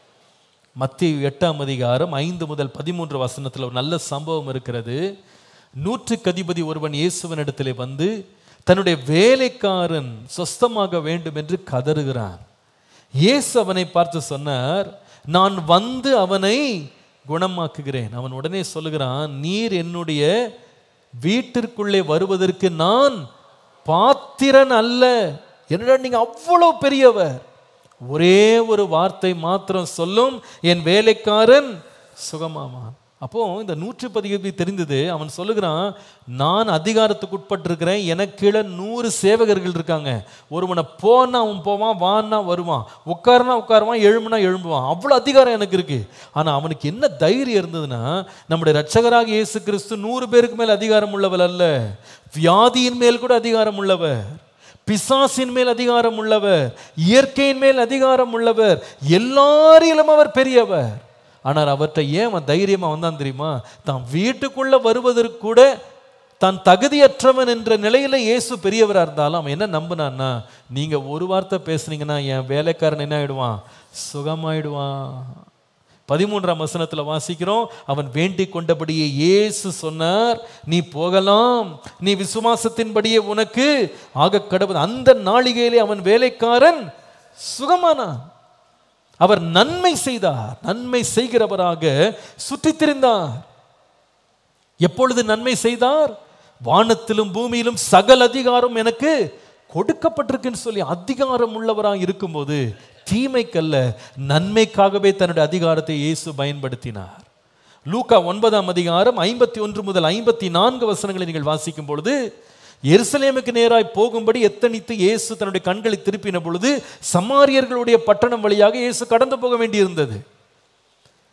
மத்திய எட்டாம் அதிகாரம் ஐந்து முதல் பதிமூன்று வசனத்தில் ஒரு நல்ல சம்பவம் இருக்கிறது நூற்றுக்கு அதிபதி ஒருவன் இயேசுவனிடத்திலே வந்து தன்னுடைய வேலைக்காரன் சொஸ்தமாக வேண்டும் என்று கதறுகிறான் இயேசு அவனை பார்த்து சொன்னார் நான் வந்து அவனை குணமாக்குகிறேன் அவன் உடனே சொல்லுகிறான் நீர் என்னுடைய வீட்டிற்குள்ளே வருவதற்கு நான் பாத்திரன் அல்ல என்னடா நீங்க அவ்வளவு பெரியவர் ஒரே ஒரு வார்த்தை மாத்திரம் சொல்லும் என் வேலைக்காரன் சுகமாவான் அப்போ இந்த நூற்று பதிவு தெரிந்தது அவன் சொல்லுகிறான் நான் அதிகாரத்துக்கு உட்பட்டிருக்கிறேன் எனக்கு கீழே நூறு சேவகர்கள் இருக்காங்க ஒருவனை போனா அவன் போவான் வான்னா வருவான் உட்காருனா உட்காருவான் எழும்புனா எழும்புவான் அவ்வளோ அதிகாரம் எனக்கு இருக்கு ஆனா அவனுக்கு என்ன தைரியம் இருந்ததுன்னா நம்முடைய ரட்சகராக இயேசு கிறிஸ்து நூறு பேருக்கு மேல் அதிகாரம் உள்ளவர் அல்ல வியாதியின் மேல் கூட அதிகாரம் உள்ளவர் பிசாசின் மேல் அதிகாரம் உள்ளவர் இயற்கையின் மேல் அதிகாரம் உள்ளவர் எல்லாரிலும் அவர் பெரியவர் ஆனால் அவர்கிட்ட ஏன் அவன் தைரியமா வந்தான் தெரியுமா தான் வீட்டுக்குள்ள வருவதற்கு கூட தான் தகுதியற்றவன் என்ற நிலையில இயேசு பெரியவரா இருந்தாலும் அவன் என்ன நம்பினான்னா நீங்க ஒரு வார்த்தை பேசுனீங்கன்னா என் வேலைக்காரன் என்ன ஆயிடுவான் சுகமாயிடுவான் பதிமூன்றாம் வசனத்துல வாசிக்கிறோம் அவன் வேண்டிக் கொண்டபடியே இயேசு சொன்னார் நீ போகலாம் நீ விசுவாசத்தின்படியே உனக்கு ஆக கடவுள் அந்த நாளிகையிலே அவன் வேலைக்காரன் சுகமானான் அவர் நன்மை செய்தார் நன்மை செய்கிறவராக சுற்றித் திரிந்தார் எப்பொழுது நன்மை செய்தார் வானத்திலும் பூமியிலும் சகல அதிகாரம் எனக்கு கொடுக்கப்பட்டிருக்குன்னு சொல்லி அதிகாரம் உள்ளவராக இருக்கும்போது தீமைக்கல்ல நன்மைக்காகவே தன்னுடைய அதிகாரத்தை இயேசு பயன்படுத்தினார் லூக்கா ஒன்பதாம் அதிகாரம் ஐம்பத்தி ஒன்று முதல் ஐம்பத்தி நான்கு வசனங்களை நீங்கள் வாசிக்கும் பொழுது எருசலேமுக்கு நேராய் போகும்படி எத்தனித்து இயேசு தன்னுடைய கண்களை திருப்பின பொழுது சமாரியர்களுடைய பட்டணம் வழியாக இயேசு கடந்து போக வேண்டியிருந்தது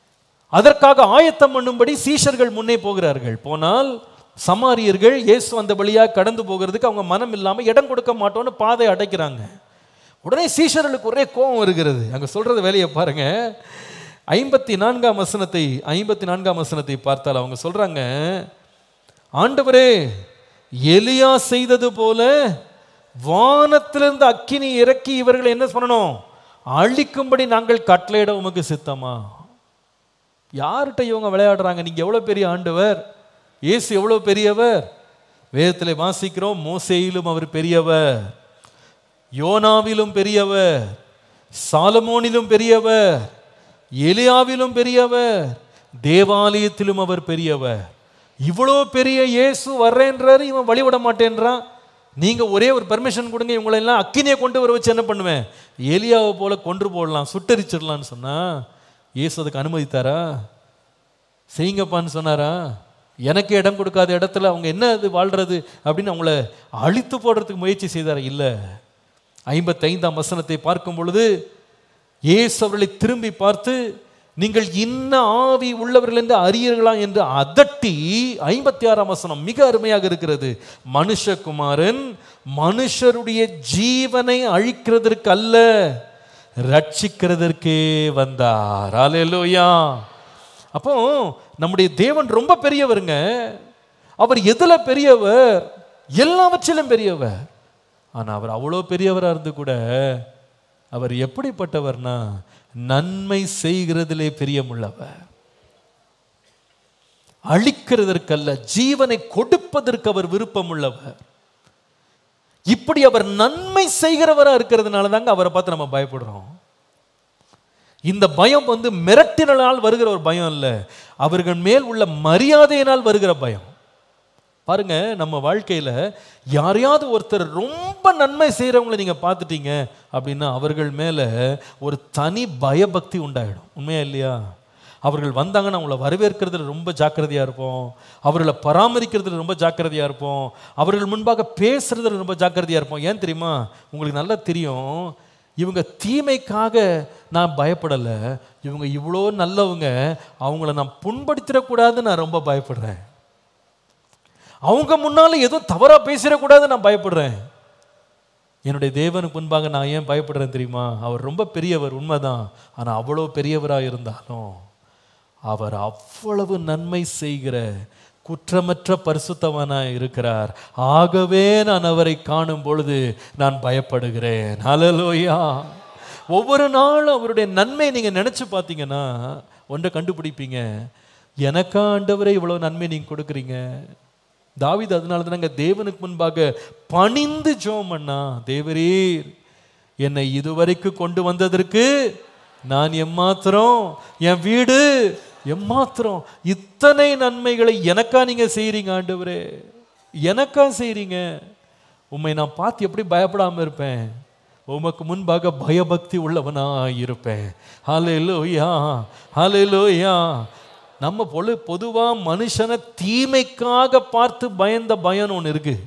அதற்காக ஆயத்தம் பண்ணும்படி சீஷர்கள் முன்னே போகிறார்கள் போனால் சமாரியர்கள் இயேசு அந்த வழியாக கடந்து போகிறதுக்கு அவங்க மனம் இல்லாமல் இடம் கொடுக்க மாட்டோம்னு பாதை அடைக்கிறாங்க உடனே சீஷர்களுக்கு ஒரே கோபம் வருகிறது அங்க சொல்றது வேலையை பாருங்க ஐம்பத்தி நான்காம் வசனத்தை ஐம்பத்தி நான்காம் வசனத்தை பார்த்தால் அவங்க சொல்றாங்க ஆண்டவரே எலியா செய்தது போல வானத்திலிருந்து அக்கினி இறக்கி இவர்களை என்ன பண்ணணும் அழிக்கும்படி நாங்கள் கட்டளையிட உமக்கு சித்தமா யார்கிட்ட இவங்க விளையாடுறாங்க நீங்க எவ்வளவு பெரிய ஆண்டவர் இயேசு எவ்வளவு பெரியவர் வேதத்தில் வாசிக்கிறோம் மோசேயிலும் அவர் பெரியவர் யோனாவிலும் பெரியவர் சாலமோனிலும் பெரியவர் எலியாவிலும் பெரியவர் தேவாலயத்திலும் அவர் பெரியவர் இவ்வளோ பெரிய இயேசு வர்றேன்றாரு இவன் வழிவிட மாட்டேன்றான் நீங்க ஒரே ஒரு பெர்மிஷன் கொடுங்க இவங்களை எல்லாம் அக்கினியை கொண்டு வர வச்சு என்ன பண்ணுவேன் எலியாவை போல கொன்று போடலாம் சுட்டரிச்சிடலான்னு சொன்னா இயேசு அதுக்கு அனுமதித்தாரா செய்யுங்கப்பான்னு சொன்னாரா எனக்கு இடம் கொடுக்காத இடத்துல அவங்க என்ன அது வாழ்றது அப்படின்னு அவங்கள அழித்து போடுறதுக்கு முயற்சி செய்தாரா இல்லை ஐம்பத்தைந்தாம் வசனத்தை பார்க்கும் பொழுது இயேசு அவர்களை திரும்பி பார்த்து நீங்கள் இன்ன ஆவி உள்ளவர்கள் என்று அறியீர்களா என்று அதட்டி ஐம்பத்தி ஆறாம் வசனம் மிக அருமையாக இருக்கிறது மனுஷகுமாரன் மனுஷருடைய ஜீவனை அழிக்கிறதற்கு அல்ல ரட்சிக்கிறதற்கே வந்தார் அல்லேலூயா அப்போ நம்முடைய தேவன் ரொம்ப பெரியவருங்க அவர் எதுல பெரியவர் எல்லாவற்றிலும் பெரியவர் ஆனா அவர் அவ்வளோ பெரியவரா இருந்து கூட அவர் எப்படிப்பட்டவர்னா நன்மை செய்கிறதிலே பிரியமுள்ளவர் அழிக்கிறதற்கல்ல ஜீவனை கொடுப்பதற்கு அவர் விருப்பமுள்ளவர் இப்படி அவர் நன்மை செய்கிறவரா இருக்கிறதுனால தாங்க அவரை பார்த்து நம்ம பயப்படுறோம் இந்த பயம் வந்து மிரட்டினால் வருகிற ஒரு பயம் இல்லை அவர்கள் மேல் உள்ள மரியாதையினால் வருகிற பயம் பாருங்க நம்ம வாழ்க்கையில யாரையாவது ஒருத்தர் ரொம்ப நன்மை செய்கிறவங்களை நீங்க பார்த்துட்டீங்க அப்படின்னா அவர்கள் மேல ஒரு தனி பயபக்தி உண்டாயிடும் உண்மையா இல்லையா அவர்கள் வந்தாங்கன்னா அவங்கள வரவேற்கிறதுல ரொம்ப ஜாக்கிரதையா இருப்போம் அவர்களை பராமரிக்கிறதுல ரொம்ப ஜாக்கிரதையா இருப்போம் அவர்கள் முன்பாக பேசுறதுல ரொம்ப ஜாக்கிரதையா இருப்போம் ஏன் தெரியுமா உங்களுக்கு நல்லா தெரியும் இவங்க தீமைக்காக நான் பயப்படலை இவங்க இவ்வளோ நல்லவங்க அவங்கள நான் புண்படுத்திடக்கூடாதுன்னு நான் ரொம்ப பயப்படுறேன் அவங்க முன்னால ஏதோ தவறா பேசிடக்கூடாது நான் பயப்படுறேன் என்னுடைய தேவனுக்கு முன்பாக நான் ஏன் பயப்படுறேன் தெரியுமா அவர் ரொம்ப பெரியவர் உண்மைதான் ஆனா அவ்வளோ பெரியவரா இருந்தாலும் அவர் அவ்வளவு நன்மை செய்கிற குற்றமற்ற பரிசுத்தவனாய் இருக்கிறார் ஆகவே நான் அவரை காணும் பொழுது நான் பயப்படுகிறேன் ஹalleluya ஒவ்வொரு நாளும் அவருடைய நன்மை நீங்க நினைச்சு பார்த்தீங்கன்னா ஒன்றை கண்டுபிடிப்பீங்க எனக்கா ஆண்டவரே இவ்வளவு நன்மை நீங்க கொடுக்குறீங்க தாவீது அதனால தானங்க தேவனுக்கு முன்பாக பணிந்து ஜெபம் பண்ணா தேவரீர் என்னை இதுவரைக்கும் கொண்டு வந்ததற்கு நான் எம்மாத்திரம் என் வீடு எம்மாத்திரம் இத்தனை நன்மைகளை எனக்கா நீங்க செய்றீங்க ஆண்டவரே எனக்கா செய்றீங்க உம்மை நான் பார்த்து எப்படி பயப்படாம இருப்பேன் உமக்கு முன்பாக பயபக்தி உள்ளவனா இருப்பேன் ஹalleluya ஹalleluya நம்ம பொழு பொதுவா மனுஷனை தீமைக்காக பார்த்து பயந்த பயம்னு ஒன்று இருக்கு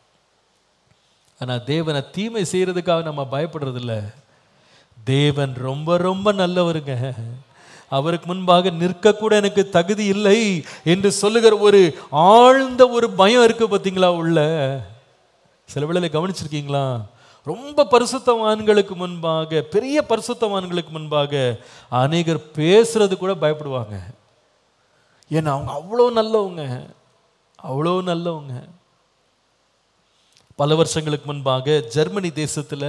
ஆனா தேவனை தீமை செய்யறதுக்காக நம்ம பயப்படுறது இல்ல தேவன் ரொம்ப ரொம்ப நல்லவருங்க அவருக்கு முன்பாக நிற்க கூட எனக்கு தகுதி இல்லை என்று சொல்லுகிற ஒரு ஆழ்ந்த ஒரு பயம் இருக்கு பார்த்தீங்களா உள்ள சில வேளையில கவனிச்சிருக்கீங்களா ரொம்ப பரிசுத்தவான்களுக்கு முன்பாக பெரிய பரிசுத்தவான்களுக்கு முன்பாக அநேகர் பேசுறது கூட பயப்படுவாங்க ஏன்னா அவங்க அவ்வளோ நல்லவங்க அவ்வளோ நல்லவங்க பல வருஷங்களுக்கு முன்பாக ஜெர்மனி தேசத்துல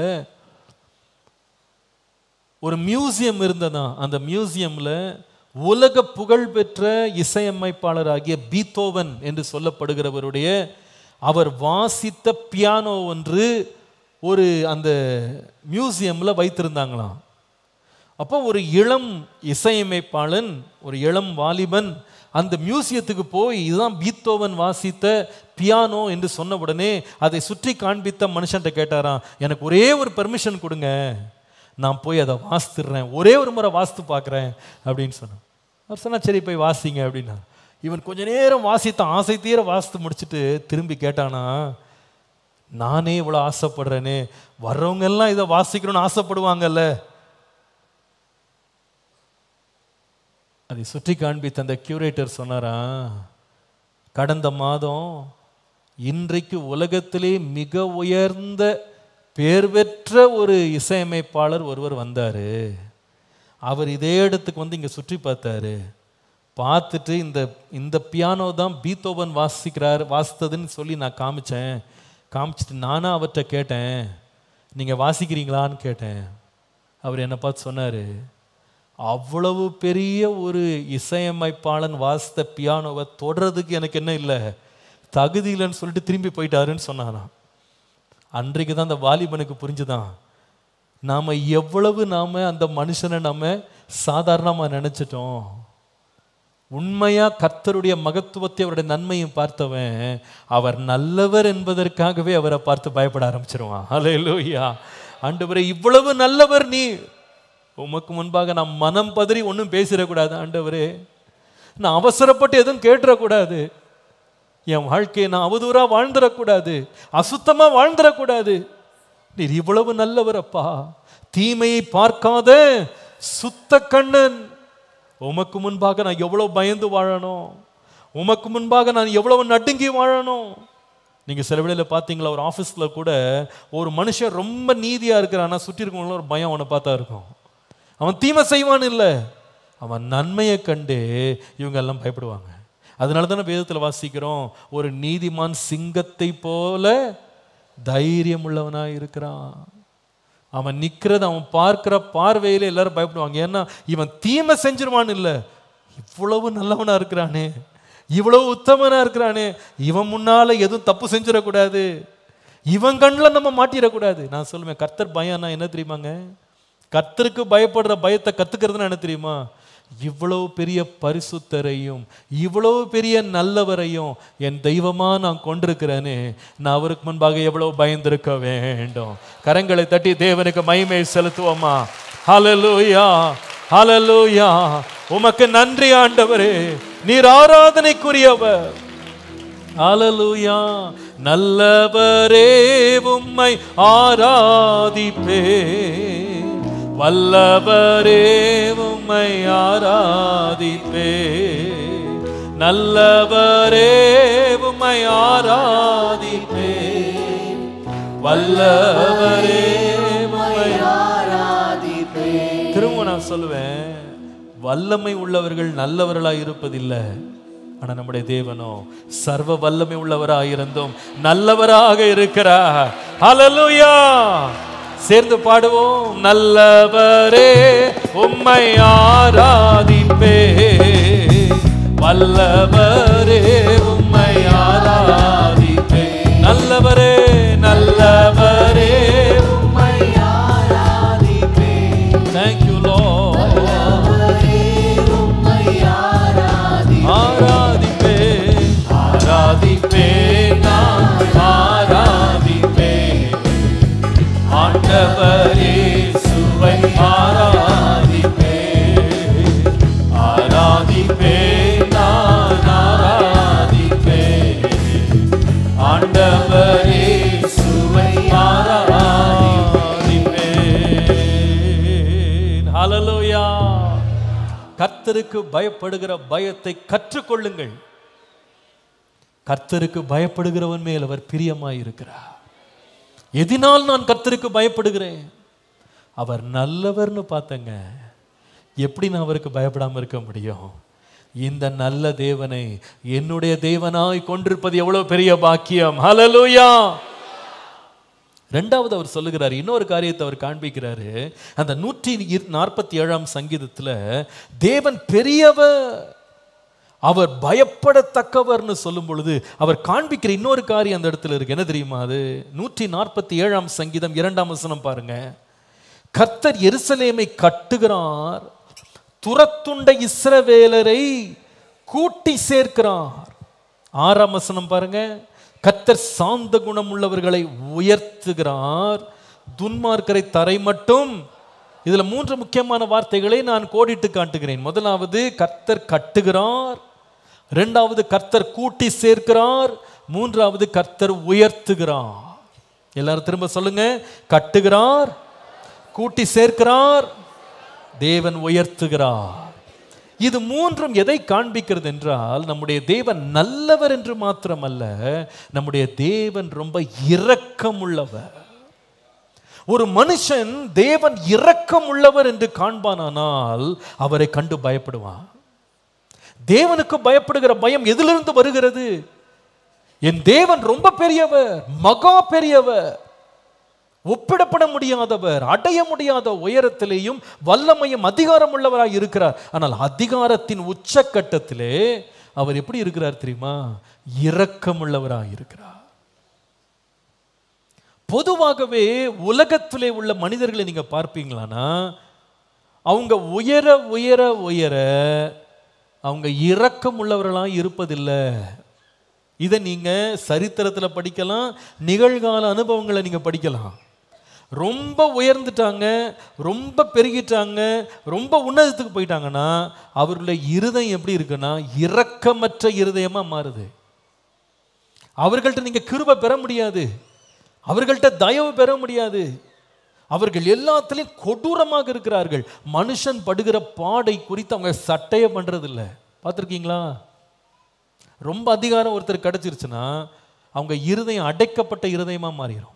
ஒரு மியூசியம் இருந்ததா அந்த மியூசியம்ல உலக புகழ்பெற்ற இசையமைப்பாளராகிய பீத்தோவன் என்று சொல்லப்படுகிறவருடைய அவர் வாசித்த பியானோ ஒன்று ஒரு அந்த மியூசியம்ல வைத்திருந்தாங்களாம் அப்போ ஒரு இளம் இசையமைப்பாளன் ஒரு இளம் வாலிபன் அந்த மியூசியத்துக்கு போய் இதுதான் பீத்தோவன் வாசித்த பியானோ என்று சொன்ன உடனே அதை சுற்றி காண்பித்த மனுஷன்ட்ட கேட்டாராம் எனக்கு ஒரே ஒரு பெர்மிஷன் கொடுங்க நான் போய் அதை வாசித்துடுறேன் ஒரே ஒரு முறை வாசித்து பார்க்குறேன் அப்படின்னு சொன்னான் அவர் சொன்னா சரி போய் வாசிங்க அப்படின்னா இவன் கொஞ்ச நேரம் வாசித்தான் ஆசை தீர வாசித்து முடிச்சுட்டு திரும்பி கேட்டானா நானே இவ்வளோ ஆசைப்படுறேனே வர்றவங்க எல்லாம் இதை வாசிக்கணும்னு ஆசைப்படுவாங்கல்ல அதை சுற்றி காண்பித்த அந்த கியூரேட்டர் சொன்னாரா கடந்த மாதம் இன்றைக்கு உலகத்திலே மிக உயர்ந்த பேர் பெற்ற ஒரு இசையமைப்பாளர் ஒருவர் வந்தார் அவர் இதே இடத்துக்கு வந்து இங்கே சுற்றி பார்த்தாரு பார்த்துட்டு இந்த இந்த பியானோ தான் பீத்தோவன் வாசிக்கிறார் வாசித்ததுன்னு சொல்லி நான் காமிச்சேன் காமிச்சிட்டு நானும் அவர்கிட்ட கேட்டேன் நீங்கள் வாசிக்கிறீங்களான்னு கேட்டேன் அவர் என்னை பார்த்து சொன்னார் அவ்வளவு பெரிய ஒரு இசையமைப்பாளன் வாசித்த பியானோவை தொடறதுக்கு எனக்கு என்ன இல்லை தகுதி இல்லைன்னு சொல்லிட்டு திரும்பி போயிட்டாருன்னு சொன்னாராம் அன்றைக்கு தான் அந்த வாலிபனுக்கு புரிஞ்சுதான் நாம் எவ்வளவு நாம் அந்த மனுஷனை நம்ம சாதாரணமாக நினச்சிட்டோம் உண்மையா கர்த்தருடைய மகத்துவத்தை அவருடைய நன்மையும் பார்த்தவன் அவர் நல்லவர் என்பதற்காகவே அவரை பார்த்து பயப்பட ஆரம்பிச்சிருவான் ஹalleluya ஆண்டவரே இவ்வளவு நல்லவர் நீ உமக்கு முன்பாக நான் மனம் பதறி ஒன்றும் பேசிடக்கூடாது ஆண்டவரே நான் அவசரப்பட்டு எதுவும் கேட்டுறக்கூடாது என் வாழ்க்கையை நான் அவதூறா வாழ்ந்துடக்கூடாது அசுத்தமா வாழ்ந்துடக்கூடாது நீர் இவ்வளவு நல்லவர் அப்பா தீமையை பார்க்காத சுத்த கண்ணன் உமக்கு முன்பாக நான் எவ்வளவு பயந்து வாழணும் உமக்கு முன்பாக நான் எவ்வளவு நடுங்கி வாழணும் நீங்க சில வேளையில பார்த்தீங்களா ஒரு ஆஃபீஸில் கூட ஒரு மனுஷன் ரொம்ப நீதியா இருக்கிறான்னா சுற்றி இருக்கவங்களும் ஒரு பயம் அவனை பார்த்தா இருக்கும் அவன் தீமை செய்வான் இல்லை அவன் நன்மையை கண்டு இவங்க எல்லாம் பயப்படுவாங்க அதனால தானே வேதத்தில் வாசிக்கிறோம் ஒரு நீதிமான் சிங்கத்தை போல தைரியம் உள்ளவனாக இருக்கிறான் அவன் நிற்கிறது அவன் பார்க்கிற பார்வையில எல்லாரும் பயப்படுவாங்க ஏன்னா இவன் தீமை செஞ்சிருவான் இல்லை இவ்வளவு நல்லவனா இருக்கிறானே இவ்வளவு உத்தமனா இருக்கிறானே இவன் முன்னால எதுவும் தப்பு செஞ்சிடக்கூடாது இவன் கண்ணில் நம்ம மாட்டிடக்கூடாது நான் சொல்லுவேன் கர்த்தர் பயம்னா என்ன தெரியுமாங்க கர்த்தருக்கு பயப்படுற பயத்தை கத்துக்கிறதுனா என்ன தெரியுமா இவ்வளவு பெரிய பரிசுத்தரையும் இவ்வளவு பெரிய நல்லவரையும் என் தெய்வமா நான் கொண்டிருக்கிறேனே நான் அவருக்கு முன்பாக எவ்வளவு பயந்திருக்க வேண்டும் கரங்களை தட்டி தேவனுக்கு மகிமை செலுத்துவோமா ஹalleluya ஹalleluya உமக்கு நன்றி ஆண்டவரே நீர் ஆராதனைக்குரியவர் ஹalleluya நல்லவரே உம்மை ஆராதிப்பே வல்லவரே உம்மை ஆராதிப்பே நல்லவரே உம்மை ஆராதிப்பே வல்லவரே உம்மை திரும்ப நான் சொல்லுவேன் வல்லமை உள்ளவர்கள் நல்லவர்களாய் இருப்பதில்லை ஆனா நம்முடைய தேவனோ சர்வ வல்லமை உள்ளவராய் இருந்தும் நல்லவராக இருக்கிறார் ஹalleluya சேர்ந்து பாடுவோம் நல்லவரே உம்மை ஆராதிப்பே வல்லவரே உம்மை ஆராதிப்பே நல்லவரே நல்லவரே உம்மை ஆராதிப்பே thank you lord ஆராதிப்பே ஆராதிப்பே நான் ஆராதிப்பே ஆண்டவரே சுவை ஆராதிப்பே ஆராதிப்பே நான் ஆராதிப்பே ஆண்டவரே சுவை ஆராதிப்பே ஹalleluya கர்த்தருக்கு பயப்படுகிற பயத்தை கற்றுக்கொள்ளுங்கள் கர்த்தருக்கு பயப்படுகிறவன் மேல் அவர் பிரியமாய் இருக்கிறார் எதினால் நான் கர்த்தருக்கு பயப்படுகிறேன் அவர் நல்லவர்னு பார்த்தங்க எப்படி நான் அவருக்கு பயப்படாம இருக்க முடியும் இந்த நல்ல தேவனை என்னுடைய தேவனாய் கொண்டிருப்பது எவ்வளவு பெரிய பாக்கியம் ஹalleluya ரெண்டாவது அவர் சொல்லுகிறார் இன்னொரு காரியத்தை அவர் காண்பிக்கிறாரு அந்த நூற்றி இரு- நாற்பத்தி ஏழாம் சங்கீதத்துல தேவன் பெரியவர் அவர் பயப்படத்தக்கவர்னு சொல்லும் பொழுது அவர் காண்பிக்கிற இன்னொரு காரியம் அந்த இடத்துல இருக்கு என்ன தெரியுமா அது நூற்றி நாற்பத்தி ஏழாம் சங்கீதம் இரண்டாம் வசனம் பாருங்க கர்த்தர் எருசலேமை கட்டுகிறார் துரத்துண்ட இஸ்ரவேலரை கூட்டி சேர்க்கிறார் ஆறாம் வசனம் பாருங்க கர்த்தர் சாந்த குணம் உள்ளவர்களை உயர்த்துகிறார் துன்மார்க்கரை தரை மட்டும் இதுல மூன்று முக்கியமான வார்த்தைகளை நான் கோடிட்டு காட்டுகிறேன் முதலாவது கர்த்தர் கட்டுகிறார் இரண்டாவது கர்த்தர் கூட்டி சேர்க்கிறார் மூன்றாவது கர்த்தர் உயர்த்துகிறார் எல்லாரும் திரும்ப சொல்லுங்க கட்டுகிறார் கூட்டி சேர்க்கிறார் தேவன் உயர்த்துகிறார் இது மூன்றும் எதை காண்பிக்கிறது என்றால் நம்முடைய தேவன் நல்லவர் என்று மாத்திரமல்ல நம்முடைய தேவன் ரொம்ப இரக்கம் உள்ளவர் ஒரு மனுஷன் தேவன் இரக்கம் உள்ளவர் என்று காண்பானானால் அவரை கண்டு பயப்படுவான் தேவனுக்கு பயப்படுகிற பயம் எதிலிருந்து வருகிறது என் தேவன் ரொம்ப பெரியவர் மகா பெரியவர் ஒப்பிடப்பட முடியாதவர் அடைய முடியாத உயரத்திலேயும் வல்லமையும் அதிகாரம் உள்ளவராய் இருக்கிறார் ஆனால் அதிகாரத்தின் உச்சக்கட்டத்திலே அவர் எப்படி இருக்கிறார் தெரியுமா இரக்கமுள்ளவராய் இருக்கிறார் பொதுவாகவே உலகத்திலே உள்ள மனிதர்களை நீங்க பார்ப்பீங்களானா அவங்க உயர உயர உயர அவங்க இரக்கம் உள்ளவர்களாக இருப்பதில்லை இதை நீங்க சரித்திரத்தில் படிக்கலாம் நிகழ்கால அனுபவங்களை நீங்க படிக்கலாம் ரொம்ப உயர்ந்துட்டாங்க ரொம்ப பெருகிட்டாங்க ரொம்ப உன்னதத்துக்கு போயிட்டாங்கன்னா அவர்களுடைய இருதயம் எப்படி இருக்குன்னா இரக்கமற்ற இருதயமா மாறுது அவர்கள்ட்ட நீங்க கிருபை பெற முடியாது அவர்கள்ட்ட தயவு பெற முடியாது அவர்கள் எல்லாத்துலேயும் கொடூரமாக இருக்கிறார்கள் மனுஷன் படுகிற பாடை குறித்து அவங்க சட்டையை பண்றதில்ல பார்த்துருக்கீங்களா ரொம்ப அதிகாரம் ஒருத்தர் கிடைச்சிருச்சுன்னா அவங்க இருதயம் அடைக்கப்பட்ட இருதயமா மாறிடும்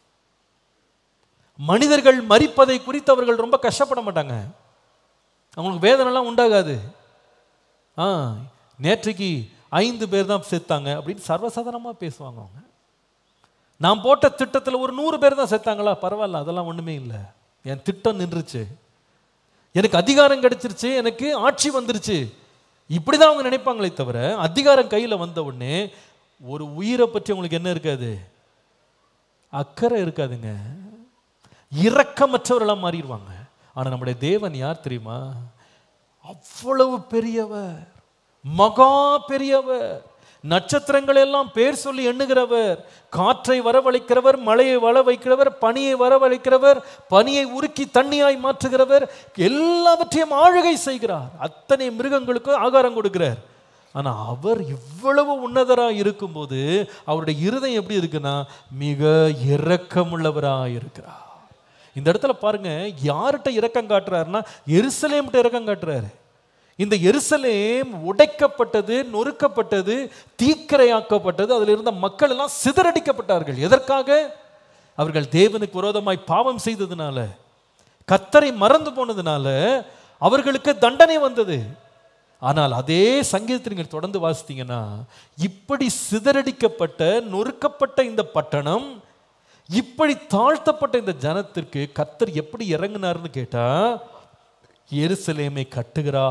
மனிதர்கள் மறிப்பதை குறித்து அவர்கள் ரொம்ப கஷ்டப்பட மாட்டாங்க அவங்களுக்கு வேதனைலாம் உண்டாகாது ஆ நேற்றைக்கு ஐந்து பேர் தான் செத்தாங்க அப்படின்னு சர்வசாதாரணமாக பேசுவாங்க அவங்க நான் போட்ட திட்டத்தில் ஒரு நூறு பேர் தான் செத்தாங்களா பரவாயில்ல அதெல்லாம் ஒன்றுமே இல்லை என் திட்டம் நின்றுச்சு எனக்கு அதிகாரம் கிடைச்சிருச்சு எனக்கு ஆட்சி வந்துருச்சு இப்படி தான் அவங்க நினைப்பாங்களே தவிர அதிகாரம் கையில் வந்த உடனே ஒரு உயிரை பற்றி அவங்களுக்கு என்ன இருக்காது அக்கறை இருக்காதுங்க இரக்கமற்றவர்களாக மாறிடுவாங்க ஆனால் நம்முடைய தேவன் யார் தெரியுமா அவ்வளவு பெரியவர் மகா பெரியவர் நட்சத்திரங்கள் எல்லாம் பேர் சொல்லி எண்ணுகிறவர் காற்றை வரவழைக்கிறவர் மழையை வள வைக்கிறவர் பனியை வரவழைக்கிறவர் பனியை உருக்கி தண்ணியாய் மாற்றுகிறவர் எல்லாவற்றையும் ஆளுகை செய்கிறார் அத்தனை மிருகங்களுக்கு ஆகாரம் கொடுக்கிறார் ஆனா அவர் இவ்வளவு உன்னதராக இருக்கும்போது அவருடைய இருதயம் எப்படி இருக்குன்னா மிக இரக்கமுள்ளவராக இருக்கிறார் இந்த இடத்துல பாருங்க யார்கிட்ட இரக்கம் காட்டுறாருன்னா எருசலேம்கிட்ட இரக்கம் காட்டுறாரு இந்த எருசலேம் உடைக்கப்பட்டது நொறுக்கப்பட்டது தீக்கிரையாக்கப்பட்டது அதில் இருந்த மக்கள் எல்லாம் சிதறடிக்கப்பட்டார்கள் எதற்காக அவர்கள் தேவனுக்கு விரோதமாய் பாவம் செய்ததுனால கத்தரை மறந்து போனதுனால அவர்களுக்கு தண்டனை வந்தது ஆனால் அதே சங்கீதத்தை நீங்கள் தொடர்ந்து வாசித்தீங்கன்னா இப்படி சிதறடிக்கப்பட்ட நொறுக்கப்பட்ட இந்த பட்டணம் இப்படி தாழ்த்தப்பட்ட இந்த ஜனத்திற்கு கத்தர் எப்படி இறங்கினார்னு கேட்டா எருசலேமை கட்டுகிறா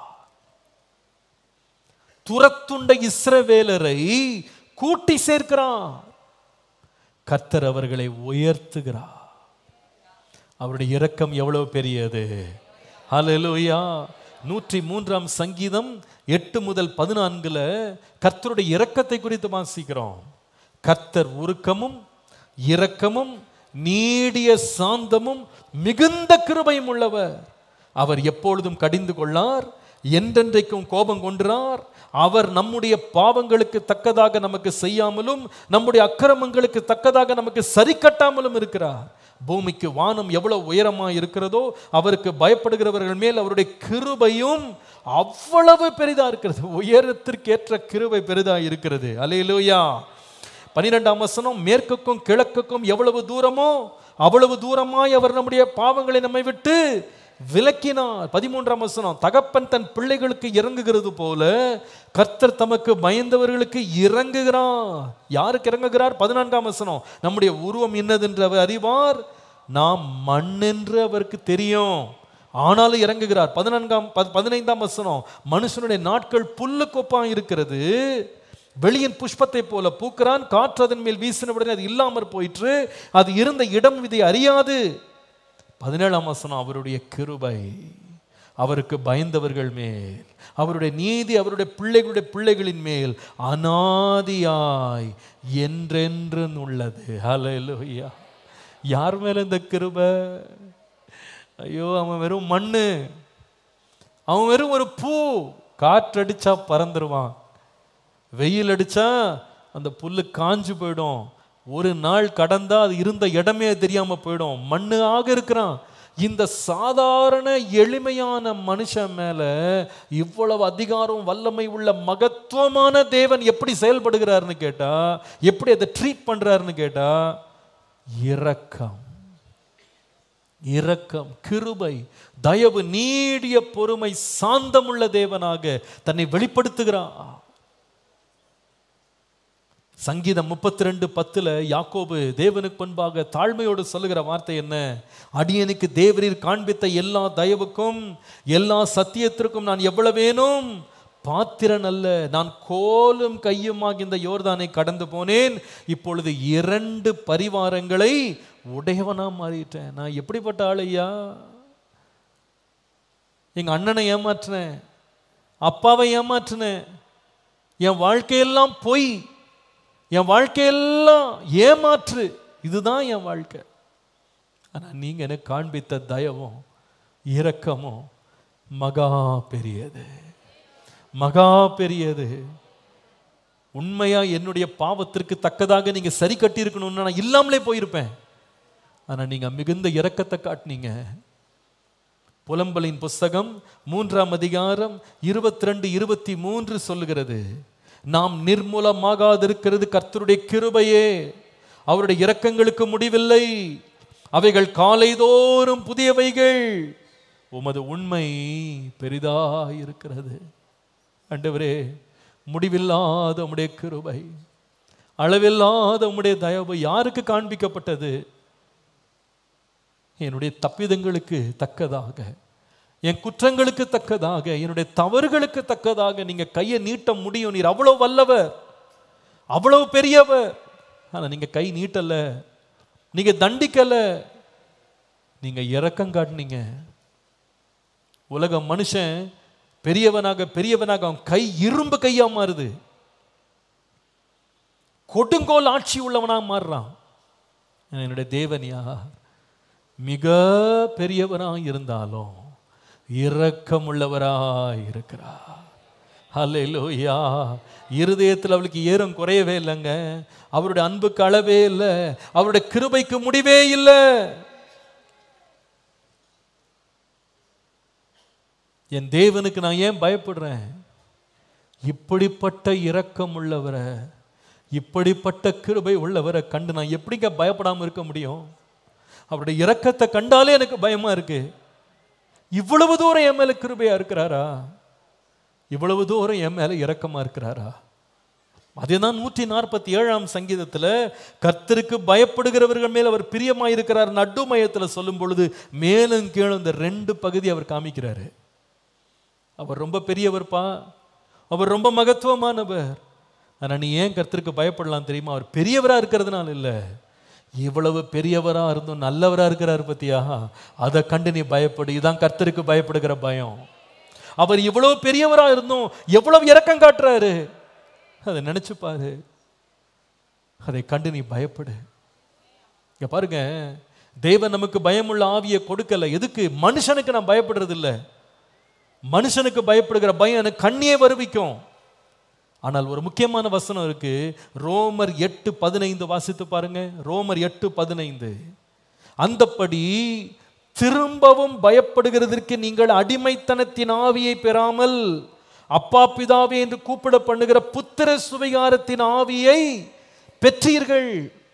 துரத்துண்ட இஸ்ரவேலரை கூட்டி சேர்க்கிறான் கர்த்தர் அவர்களை உயர்த்துகிறார் அவருடைய இரக்கம் எவ்வளவு பெரியது ஹalleluya நூற்றி மூன்றாம் சங்கீதம் எட்டு முதல் பதினான்குல கர்த்தருடைய இரக்கத்தை குறித்து வாசிக்கிறோம் கர்த்தர் உருக்கமும் இரக்கமும் நீடிய சாந்தமும் மிகுந்த கிருபையும் உள்ளவர் அவர் எப்பொழுதும் கடிந்து கொள்ளார் என்றென்றைக்கும் கோபம் கொன்றார் அவர் நம்முடைய பாவங்களுக்கு தக்கதாக நமக்கு செய்யாமலும் நம்முடைய அக்கிரமங்களுக்கு தக்கதாக நமக்கு சரி கட்டாமலும் இருக்கிறார் பூமிக்கு வானம் எவ்வளவு உயரமா இருக்கிறதோ அவருக்கு பயப்படுகிறவர்கள் மேல் அவருடைய கிருபையும் அவ்வளவு பெரிதா இருக்கிறது உயரத்திற்கேற்ற கிருபை பெரிதா இருக்கிறது அலையிலூயா பனிரெண்டாம் வசனம் மேற்குக்கும் கிழக்குக்கும் எவ்வளவு தூரமோ அவ்வளவு தூரமாய் அவர் நம்முடைய பாவங்களை நம்மை விட்டு விலக்கினார் பதிமூன்றாம் வசனம் தகப்பன் தன் பிள்ளைகளுக்கு இறங்குகிறது போல கர்த்தர் தமக்கு பயந்தவர்களுக்கு இறங்குகிறார் யாருக்கு இறங்குகிறார் பதினான்காம் வசனம் நம்முடைய உருவம் என்னதென்று அவர் அறிவார் நாம் மண் என்று அவருக்கு தெரியும் ஆனாலும் இறங்குகிறார் பதினான்காம் பத்- பதினைந்தாம் வசனம் மனுஷனுடைய நாட்கள் புல்லு கொப்பா இருக்கிறது வெளியின் புஷ்பத்தை போல பூக்கிறான் காற்று அதன் மேல் வீசினவுடனே அது இல்லாமற் போயிற்று அது இருந்த இடம் இதை அறியாது பதினேழாம் வசனம் அவருடைய கிருபை அவருக்கு பயந்தவர்கள் மேல் அவருடைய நீதி அவருடைய பிள்ளைகளுடைய பிள்ளைகளின் மேல் அனாதியாய் என்றென்று உள்ளது ஹalleluya யார் மேல இந்த கிருபை ஐயோ அவன் வெறும் மண்ணு அவன் வெறும் ஒரு பூ காற்றடிச்சா பறந்துருவான் வெயில் அடிச்சா அந்த புல்லு காஞ்சு போயிடும் ஒரு நாள் கடந்தா அது இருந்த இடமே தெரியாம போயிடும் மண்ணாக இருக்கிறான் இந்த சாதாரண எளிமையான மனுஷன் மேல இவ்வளவு அதிகாரம் வல்லமை உள்ள மகத்துவமான தேவன் எப்படி செயல்படுகிறாருன்னு கேட்டா எப்படி அதை ட்ரீட் பண்றாருன்னு கேட்டா இரக்கம் இரக்கம் கிருபை தயவு நீடிய பொறுமை சாந்தமுள்ள தேவனாக தன்னை வெளிப்படுத்துகிறான் சங்கீதம் முப்பத்தி ரெண்டு பத்துல யாக்கோபு தேவனுக்கு முன்பாக தாழ்மையோடு சொல்லுகிற வார்த்தை என்ன அடியனுக்கு தேவரீர் காண்பித்த எல்லா தயவுக்கும் எல்லா சத்தியத்திற்கும் நான் எவ்வளவு வேணும் பாத்திரன் அல்ல நான் கோலும் கையுமாக இந்த யோர்தானை கடந்து போனேன் இப்பொழுது இரண்டு பரிவாரங்களை உடையவனா மாறிட்டேன் நான் எப்படிப்பட்ட ஆள் ஐயா எங்க அண்ணனை ஏமாற்றினேன் அப்பாவை ஏமாற்றினேன் என் வாழ்க்கையெல்லாம் பொய் என் வாழ்க்கையெல்லாம் ஏமாற்று இதுதான் என் வாழ்க்கை ஆனா நீங்க எனக்கு காண்பித்த தயவும் இரக்கமும் மகா பெரியது மகா பெரியது உண்மையா என்னுடைய பாவத்திற்கு தக்கதாக நீங்க சரி கட்டியிருக்கணும்னு நான் இல்லாமலே போயிருப்பேன் ஆனா நீங்க மிகுந்த இரக்கத்தை காட்டினீங்க புலம்பலின் புஸ்தகம் மூன்றாம் அதிகாரம் இருபத்தி ரெண்டு இருபத்தி மூன்று சொல்லுகிறது நாம் நிர்மூலமாகாதிருக்கிறது கர்த்தருடைய கிருபையே அவருடைய இரக்கங்களுக்கு முடிவில்லை அவைகள் காலைதோறும் புதியவைகள் உமது உண்மை பெரிதாயிருக்கிறது ஆண்டவரே முடிவில்லாத உம்முடைய கிருபை அளவில்லாத உம்முடைய தயவு யாருக்கு காண்பிக்கப்பட்டது என்னுடைய தப்பிதங்களுக்கு தக்கதாக என் குற்றங்களுக்கு தக்கதாக என்னுடைய தவறுகளுக்கு தக்கதாக நீங்க கையை நீட்ட முடியும் நீர் அவ்வளவு வல்லவர் அவ்வளவு பெரியவர் ஆனா நீங்க கை நீட்டல நீங்க தண்டிக்கல நீங்க இரக்கம் காட்டினீங்க உலக மனுஷன் பெரியவனாக பெரியவனாக அவன் கை இரும்பு கையா மாறுது கொடுங்கோல் ஆட்சி உள்ளவனா மாறுறான் என்னுடைய தேவன் யார் மிக பெரியவராய் இருந்தாலும் இரக்கமுள்ளவராய் இருக்கிறார் ஹalleluya இருதயத்தில் அவளுக்கு ஏறம் குறையவே இல்லைங்க அவருடைய அன்புக்கு அளவே இல்லை அவருடைய கிருபைக்கு முடிவே இல்லை என் தேவனுக்கு நான் ஏன் பயப்படுறேன் இப்படிப்பட்ட இரக்கம் உள்ளவரை இப்படிப்பட்ட கிருபை உள்ளவரை கண்டு நான் எப்படிங்க பயப்படாம இருக்க முடியும் அவருடைய இரக்கத்தை கண்டாலே எனக்கு பயமா இருக்கு இவ்வளவு தூரம் என் மேல கிருபையா இருக்கிறாரா இவ்வளவு தூரம் என் மேல இரக்கமா இருக்கிறாரா அதேதான் நூற்றி நாற்பத்தி ஏழாம் சங்கீதத்துல கர்த்தருக்கு பயப்படுகிறவர்கள் மேல் அவர் பிரியமா இருக்கிறார் நடுமயத்துல சொல்லும் பொழுது மேலும் கீழும் இந்த ரெண்டு பகுதி அவர் காமிக்கிறாரு அவர் ரொம்ப பெரியவர்ப்பா அவர் ரொம்ப மகத்துவமானவர் ஆனா நீ ஏன் கர்த்தருக்கு பயப்படலாம் தெரியுமா அவர் பெரியவரா இருக்கிறதுனால இல்ல இவ்வளவு பெரியவரா இருந்தும் நல்லவரா இருக்கிறார் பத்தியா அதை கண்டு நீ பயப்படு இதான் கர்த்தருக்கு பயப்படுகிற பயம் அவர் இவ்வளவு பெரியவரா இருந்தும் எவ்வளவு இரக்கம் காட்டுறாரு அதை நினைச்சு பாரு அதை கண்டு நீ பயப்படு இங்க பாருங்க தேவன் நமக்கு பயமுள்ள ஆவியை கொடுக்கல எதுக்கு மனுஷனுக்கு நான் பயப்படுறது இல்ல மனுஷனுக்கு பயப்படுகிற பயம் எனக்கு கண்ணியே வருவிக்கும் ஆனால் ஒரு முக்கியமான வசனம் இருக்கு ரோமர் எட்டு பதினைந்து வாசித்து பாருங்க ரோமர் எட்டு பதினைந்து அந்தப்படி திரும்பவும் பயப்படுகிறதற்கு நீங்கள் அடிமைத்தனத்தின் ஆவியை பெறாமல் அப்பா பிதாவே என்று கூப்பிட பண்ணுகிற புத்திர சுவிகாரத்தின் ஆவியை பெற்றீர்கள்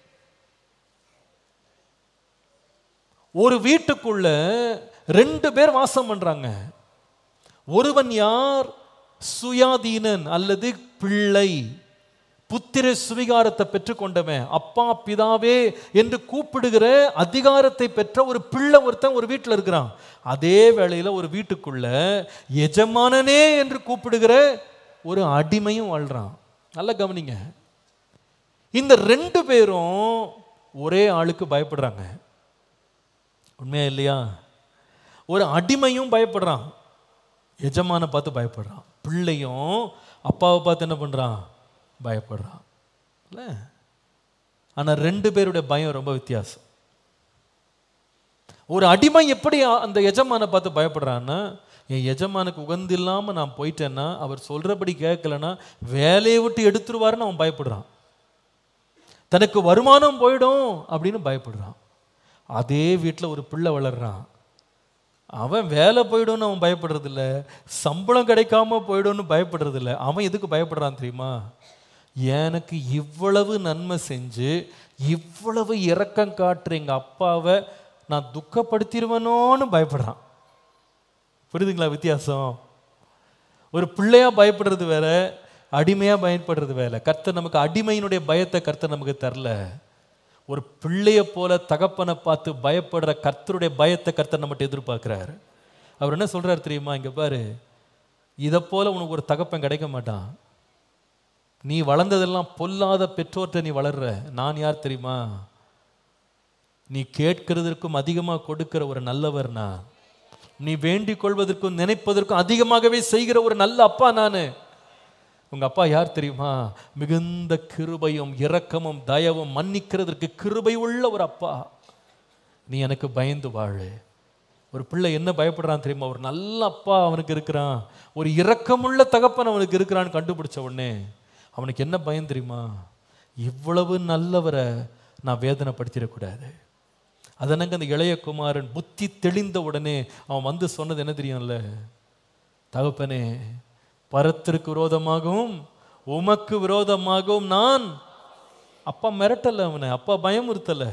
ஒரு வீட்டுக்குள்ள ரெண்டு பேர் வாசம் பண்றாங்க ஒருவன் யார் சுயாதீனன் அல்லது பிள்ளை புத்திர சுவிகாரத்தை பெற்றுக்கொண்டவன் அப்பா பிதாவே என்று கூப்பிடுகிற அதிகாரத்தை பெற்ற ஒரு பிள்ளை ஒருத்தன் ஒரு வீட்டில் இருக்கிறான் அதே வேளையில ஒரு வீட்டுக்குள்ள எஜமானனே என்று கூப்பிடுகிற ஒரு அடிமையும் வாழ்றான் நல்லா கவனிங்க இந்த ரெண்டு பேரும் ஒரே ஆளுக்கு பயப்படுறாங்க உண்மையா இல்லையா ஒரு அடிமையும் பயப்படுறான் எஜமான பார்த்து பயப்படுறான் பிள்ளையும் அப்பாவை பார்த்து என்ன பண்றான் பயப்படுறான் இல்ல ஆனா ரெண்டு பேருடைய பயம் ரொம்ப வித்தியாசம் ஒரு அடிமை எப்படி அந்த எஜமான பார்த்து பயப்படுறான்னா என் எஜமானுக்கு உகந்து இல்லாம நான் போயிட்டேன்னா அவர் சொல்றபடி கேட்கலன்னா வேலையை விட்டு எடுத்துருவாருன்னு அவன் பயப்படுறான் தனக்கு வருமானம் போயிடும் அப்படின்னு பயப்படுறான் அதே வீட்டில் ஒரு பிள்ளை வளர்றான் அவன் வேலை போயிடும்னு அவன் பயப்படுறது இல்ல சம்பளம் கிடைக்காம போயிடும்னு பயப்படுறது இல்ல அவன் எதுக்கு பயப்படுறான் தெரியுமா எனக்கு இவ்வளவு நன்மை செஞ்சு இவ்வளவு இரக்கம் காட்டுற எங்க அப்பாவை நான் துக்கப்படுத்திடுவனோன்னு பயப்படுறான் புரியுதுங்களா வித்தியாசம் ஒரு பிள்ளையா பயப்படுறது வேற அடிமையா பயப்படுறது வேற கர்த்தர் நமக்கு அடிமையினுடைய பயத்தை கர்த்தர் நமக்கு தரல ஒரு பிள்ளைய போல தகப்பனை பார்த்து பயப்படுற கர்த்தருடைய பயத்தை கர்த்தர் நம்மகிட்ட எதிர்பார்க்கிறாரு அவர் என்ன சொல்றாரு தெரியுமா இங்க பாரு இதை போல உனக்கு ஒரு தகப்பன் கிடைக்க மாட்டான் நீ வளர்ந்ததெல்லாம் பொல்லாத பெற்றோர்கிட்ட நீ வளர்ற நான் யார் தெரியுமா நீ கேட்கிறதற்கும் அதிகமாக கொடுக்கிற ஒரு நல்லவர் நான் நீ வேண்டிக் கொள்வதற்கும் நினைப்பதற்கும் அதிகமாகவே செய்கிற ஒரு நல்ல அப்பா நான் உங்க அப்பா யார் தெரியுமா மிகுந்த கிருபையும் இரக்கமும் தயவும் மன்னிக்கிறதற்கு கிருபை உள்ள ஒரு அப்பா நீ எனக்கு பயந்து வாழு ஒரு பிள்ளை என்ன பயப்படுறான் தெரியுமா ஒரு நல்ல அப்பா அவனுக்கு இருக்கிறான் ஒரு இரக்கமுள்ள தகப்பன் அவனுக்கு இருக்கிறான்னு கண்டுபிடிச்ச உடனே அவனுக்கு என்ன பயம் தெரியுமா இவ்வளவு நல்லவரை நான் வேதனைப்படுத்திடக்கூடாது அதனங்க அந்த இளைய குமாரன் புத்தி தெளிந்த உடனே அவன் வந்து சொன்னது என்ன தெரியும்ல தகப்பனே பரத்திற்கு விரோதமாகவும் உமக்கு விரோதமாகவும் நான் அப்பா மிரட்டல அவனை அப்பா பயமுறுத்தல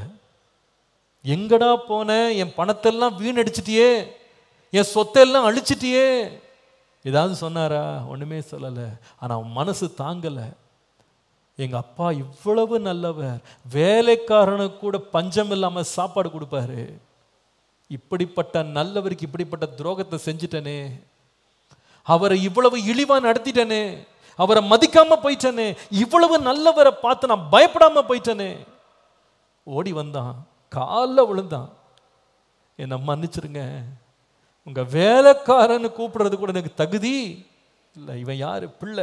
எங்கடா போன என் பணத்தெல்லாம் வீணடிச்சிட்டியே என் சொத்தெல்லாம் அழிச்சிட்டியே ஏதாவது சொன்னாரா ஒண்ணுமே சொல்லல ஆனா அவன் மனசு தாங்கல எங்க அப்பா இவ்வளவு நல்லவர் வேலைக்காரனுக்கு கூட பஞ்சம் இல்லாம சாப்பாடு கொடுப்பாரு இப்படிப்பட்ட நல்லவருக்கு இப்படிப்பட்ட துரோகத்தை செஞ்சிட்டனே அவரை இவ்வளவு இழிவா நடத்திட்டனே அவரை மதிக்காம போயிட்டனே இவ்வளவு நல்லவரை பார்த்து நான் பயப்படாம போயிட்டனே ஓடி வந்தான் காலில் விழுந்தான் என்னை மன்னிச்சிருங்க உங்க வேலைக்காரன்னு கூப்பிடுறது கூட எனக்கு தகுதி இல்லை இவன் யாரு பிள்ளை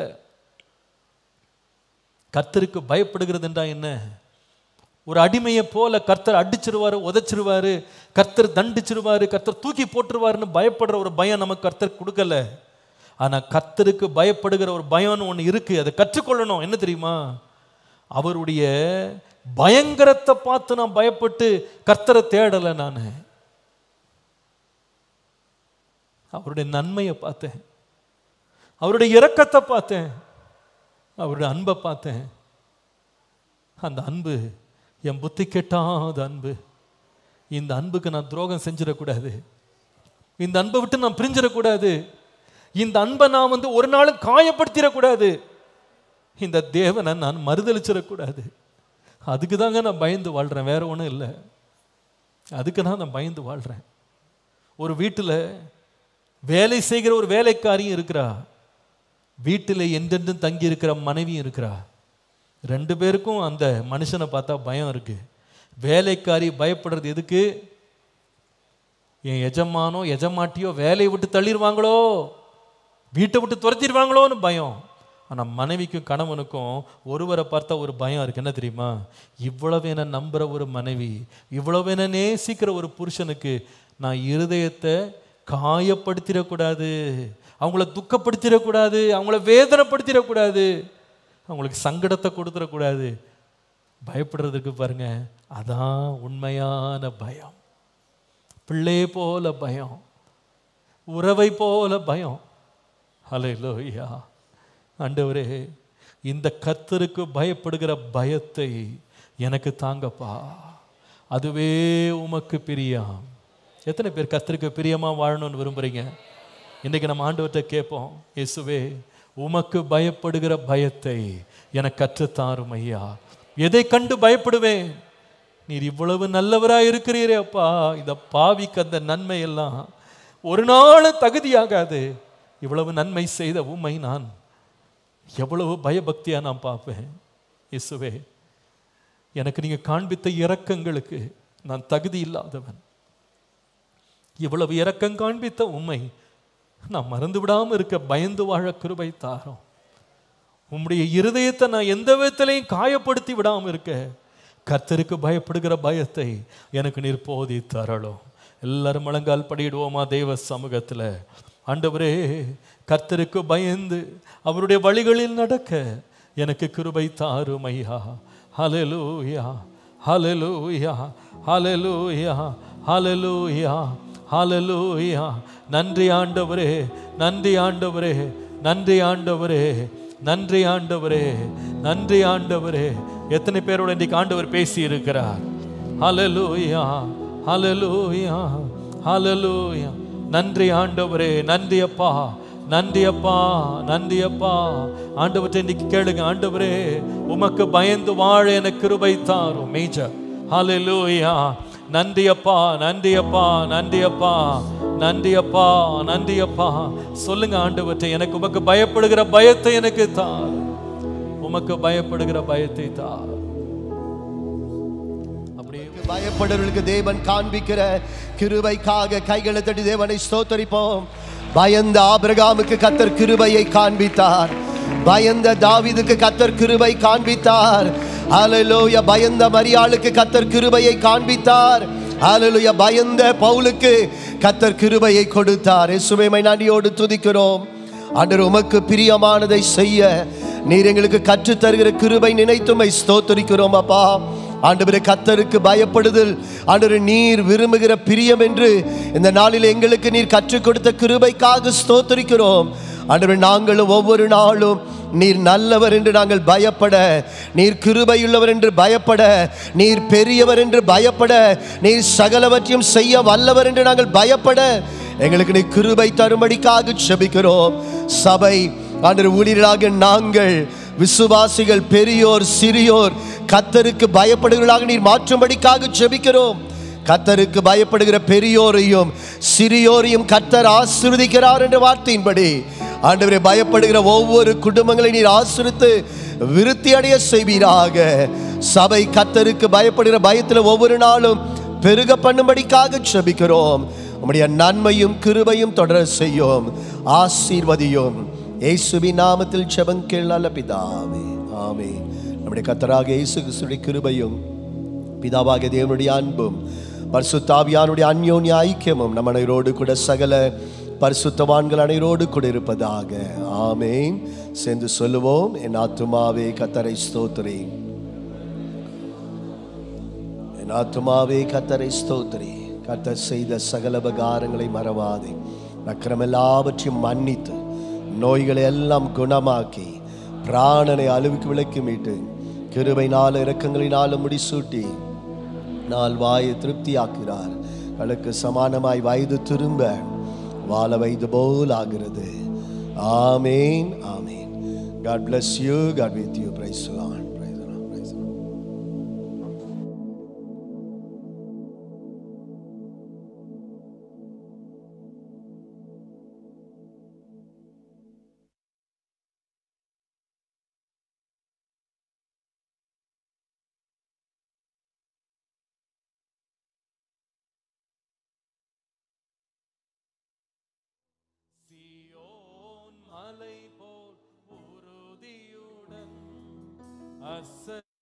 கர்த்தருக்கு பயப்படுகிறது என்றா என்ன ஒரு அடிமையை போல கர்த்தர் அடிச்சிருவாரு உதைச்சிருவாரு கர்த்தர் தண்டிச்சிருவாரு கர்த்தர் தூக்கி போட்டுருவாருன்னு பயப்படுற ஒரு பயம் நமக்கு கர்த்தர் கொடுக்கல ஆனா கர்த்தருக்கு பயப்படுகிற ஒரு பயம்னு ஒன்று இருக்கு அதை கற்றுக்கொள்ளணும் என்ன தெரியுமா அவருடைய பயங்கரத்தை பார்த்து நான் பயப்பட்டு கர்த்தரை தேடலை நான் அவருடைய நன்மையை பார்த்தேன் அவருடைய இரக்கத்தை பார்த்தேன் அவருடைய அன்பை பார்த்தேன் அந்த அன்பு என் புத்தி கெட்டாத அன்பு இந்த அன்புக்கு நான் துரோகம் செஞ்சிடக்கூடாது இந்த அன்பை விட்டு நான் பிரிஞ்சிடக்கூடாது இந்த அன்பை நான் வந்து ஒரு நாளும் காயப்படுத்திடக்கூடாது இந்த தேவனை நான் மறுதளிச்சிடக்கூடாது அதுக்கு தாங்க நான் பயந்து வாழ்கிறேன் வேற ஒன்றும் இல்லை அதுக்கு தான் நான் பயந்து வாழ்கிறேன் ஒரு வீட்டில் வேலை செய்கிற ஒரு வேலைக்காரியும் இருக்கிறா வீட்டில் என்றென்றும் தங்கி இருக்கிற மனைவியும் இருக்கிறா ரெண்டு பேருக்கும் அந்த மனுஷனை பார்த்தா பயம் இருக்கு வேலைக்காரி பயப்படுறது எதுக்கு என் எஜமானோ எஜமாட்டியோ வேலையை விட்டு தள்ளிடுவாங்களோ வீட்டை விட்டு துரத்திடுவாங்களோன்னு பயம் ஆனால் மனைவிக்கும் கணவனுக்கும் ஒருவரை பார்த்தா ஒரு பயம் இருக்கு என்ன தெரியுமா இவ்வளவு என்ன நம்புற ஒரு மனைவி இவ்வளவு என்ன நேசிக்கிற ஒரு புருஷனுக்கு நான் இருதயத்தை காயப்படுத்திடக்கூடாது அவங்கள துக்கப்படுத்திடக்கூடாது அவங்கள வேதனைப்படுத்திடக்கூடாது அவங்களுக்கு சங்கடத்தை கொடுத்துடக்கூடாது பயப்படுறதுக்கு பாருங்க அதான் உண்மையான பயம் பிள்ளை போல பயம் உறவை போல பயம் ஹalleluya ஆண்டவரே இந்த கர்த்தருக்கு பயப்படுகிற பயத்தை எனக்கு தாங்கப்பா அதுவே உமக்கு பிரியம் எத்தனை பேர் கர்த்தருக்கு பிரியமா வாழணும்னு விரும்புறீங்க இன்னைக்கு நம்ம ஆண்டவர்கிட்ட கேட்போம் இயேசுவே உமக்கு பயப்படுகிற பயத்தை எனக்கு கற்றுத்தாரும் ஐயா எதை கண்டு பயப்படுவேன் நீர் இவ்வளவு நல்லவரா இருக்கிறீரே அப்பா இந்த பாவிக்கு அந்த நன்மை எல்லாம் ஒரு நாள் தகுதியாகாது இவ்வளவு நன்மை செய்த உம்மை நான் எவ்வளவு பயபக்தியா நான் பார்ப்பேன் இயேசுவே எனக்கு நீங்க காண்பித்த இரக்கங்களுக்கு நான் தகுதி இல்லாதவன் இவ்வளவு இரக்கம் காண்பித்த உண்மை நான் மறந்து விடாம இருக்க பயந்து வாழ கிருபை தாரோம் உம்முடைய இருதயத்தை நான் எந்த விதத்திலையும் காயப்படுத்தி விடாம இருக்க கர்த்தருக்கு பயப்படுகிற பயத்தை எனக்கு நீர் போதி தரலும் எல்லாரும் முழங்கால் படியிடுவோமா தெய்வ சமூகத்துல ஆண்டவரே கர்த்தருக்கு பயந்து அவருடைய வழிகளில் நடக்க எனக்கு கிருபை தாரும் ஐயா ஹalleluya ஹalleluya ஹalleluya ஹalleluya ஹalleluya நன்றி ஆண்டவரே நன்றி ஆண்டவரே நன்றி ஆண்டவரே நன்றி ஆண்டவரே நன்றி ஆண்டவரே எத்தனை பேரோட இன்னைக்கு ஆண்டவர் பேசி இருக்கிறார் ஹalleluya ஹalleluya ஹalleluya நன்றி ஆண்டவரே நன்றி அப்பா நன்றி அப்பா நன்றி அப்பா ஆண்டவர்கிட்ட இன்னைக்கு கேளுங்க ஆண்டவரே உமக்கு பயந்து வாழ எனக்கு கிருபை தாரும் மேஜர் ஹalleluya நன்றி அப்பா நன்றி அப்பா நன்றி அப்பா நன்றி அப்பா நன்றி அப்பா சொல்லுங்க ஆண்டவர்கிட்ட எனக்கு உமக்கு பயப்படுகிற பயத்தை எனக்கு தார் உமக்கு பயப்படுகிற பயத்தை தார் அப்படியே பயப்படுறவர்களுக்கு தேவன் காண்பிக்கிற கிருபைக்காக கைகளை தட்டி தேவனை ஸ்தோத்தரிப்போம் பயந்த ஆபிரகாமுக்கு கத்தர் கிருபையை காண்பித்தார் பயந்த தாவீதுக்கு கத்தர் கிருபை காண்பித்தார் ஹalleluya பயந்த மரியாளுக்கு கத்தர் கிருபையை காண்பித்தார் ஹalleluya பயந்த பவுலுக்கு கத்தர் கிருபையை கொடுத்தார் இயேசுவை நன்றியோடு துதிக்கிறோம் ஆண்டவர் உமக்கு பிரியமானதை செய்ய நீர் எங்களுக்கு கற்றுத் தருகிற கிருபை நினைத்துமை ஸ்தோத்தரிக்கிறோம் அப்பா ஆண்டவரே கத்தருக்கு பயப்படுதல் ஆண்டவரே நீர் விரும்புகிற பிரியம் என்று இந்த நாளில் எங்களுக்கு நீர் கற்றுக் கொடுத்த கிருபைக்காக ஸ்தோத்தரிக்கிறோம் ஆண்டவரே நாங்களும் ஒவ்வொரு நாளும் நீர் நல்லவர் என்று நாங்கள் பயப்பட நீர் கிருபையுள்ளவர் என்று பயப்பட நீர் பெரியவர் என்று பயப்பட நீர் சகலவற்றையும் செய்ய வல்லவர் என்று நாங்கள் பயப்பட எங்களுக்கு நீ கிருபை தரும்படிக்காக செபிக்கிறோம் சபை ஆண்டவர் ஊழியர்களாக நாங்கள் விசுவாசிகள் பெரியோர் சிறியோர் கத்தருக்கு பயப்படுகிறவர்களாக நீர் மாற்றும்படிக்காக செபிக்கிறோம் கத்தருக்கு பயப்படுகிற பெரியோரையும் சிறியோரையும் கத்தர் ஆசீர்வதிக்கிறார் என்ற வார்த்தையின்படி ஆண்டவரை பயப்படுகிற ஒவ்வொரு குடும்பங்களை நீர் ஆசிரித்து விருத்தி அடைய செய்வீராக சபை கத்தருக்கு பயப்படுகிற பயத்தில் ஒவ்வொரு நாளும் பெருக பண்ணும்படிக்காக செபிக்கிறோம் உம்முடைய நன்மையும் கிருபையும் தொடர செய்யும் ஆசீர்வதியும் இயேசுவின் நாமத்தில் செபங்கேள் நல்ல பிதாவே ஆமே நம்முடைய கத்தராக இயேசு கிறிஸ்துடைய கிருபையும் பிதாவாகிய தேவனுடைய அன்பும் பரிசுத்தாவியானுடைய அந்யோன்ய ஐக்கியமும் நம் அனைவரோடு கூட சகல பரிசுத்தவான்கள் அனைவரோடு கூட இருப்பதாக ஆமேன் சேர்ந்து சொல்லுவோம் என் ஆத்துமாவே கத்தரை ஸ்தோத்திரி என் ஆத்துமாவே கத்தரை ஸ்தோத்திரி கத்தர் செய்த சகல உபகாரங்களை மறவாதே நக்கரம் எல்லாவற்றையும் மன்னித்து நோய்களை எல்லாம் குணமாக்கி பிராணனை அழுவுக்கு விளக்கி மீட்டு கிருபைனால இரக்கங்களினாலும் முடிசூட்டி நாள் வாயை திருப்தியாக்குகிறார் களுக்கு சமானமாய் வயது திரும்ப வாழ வயது போல் ஆகிறது amen amen God bless you God with you praise the Lord praise the Lord praise the Lord Zion மலை போல் உறுதியுடன் அச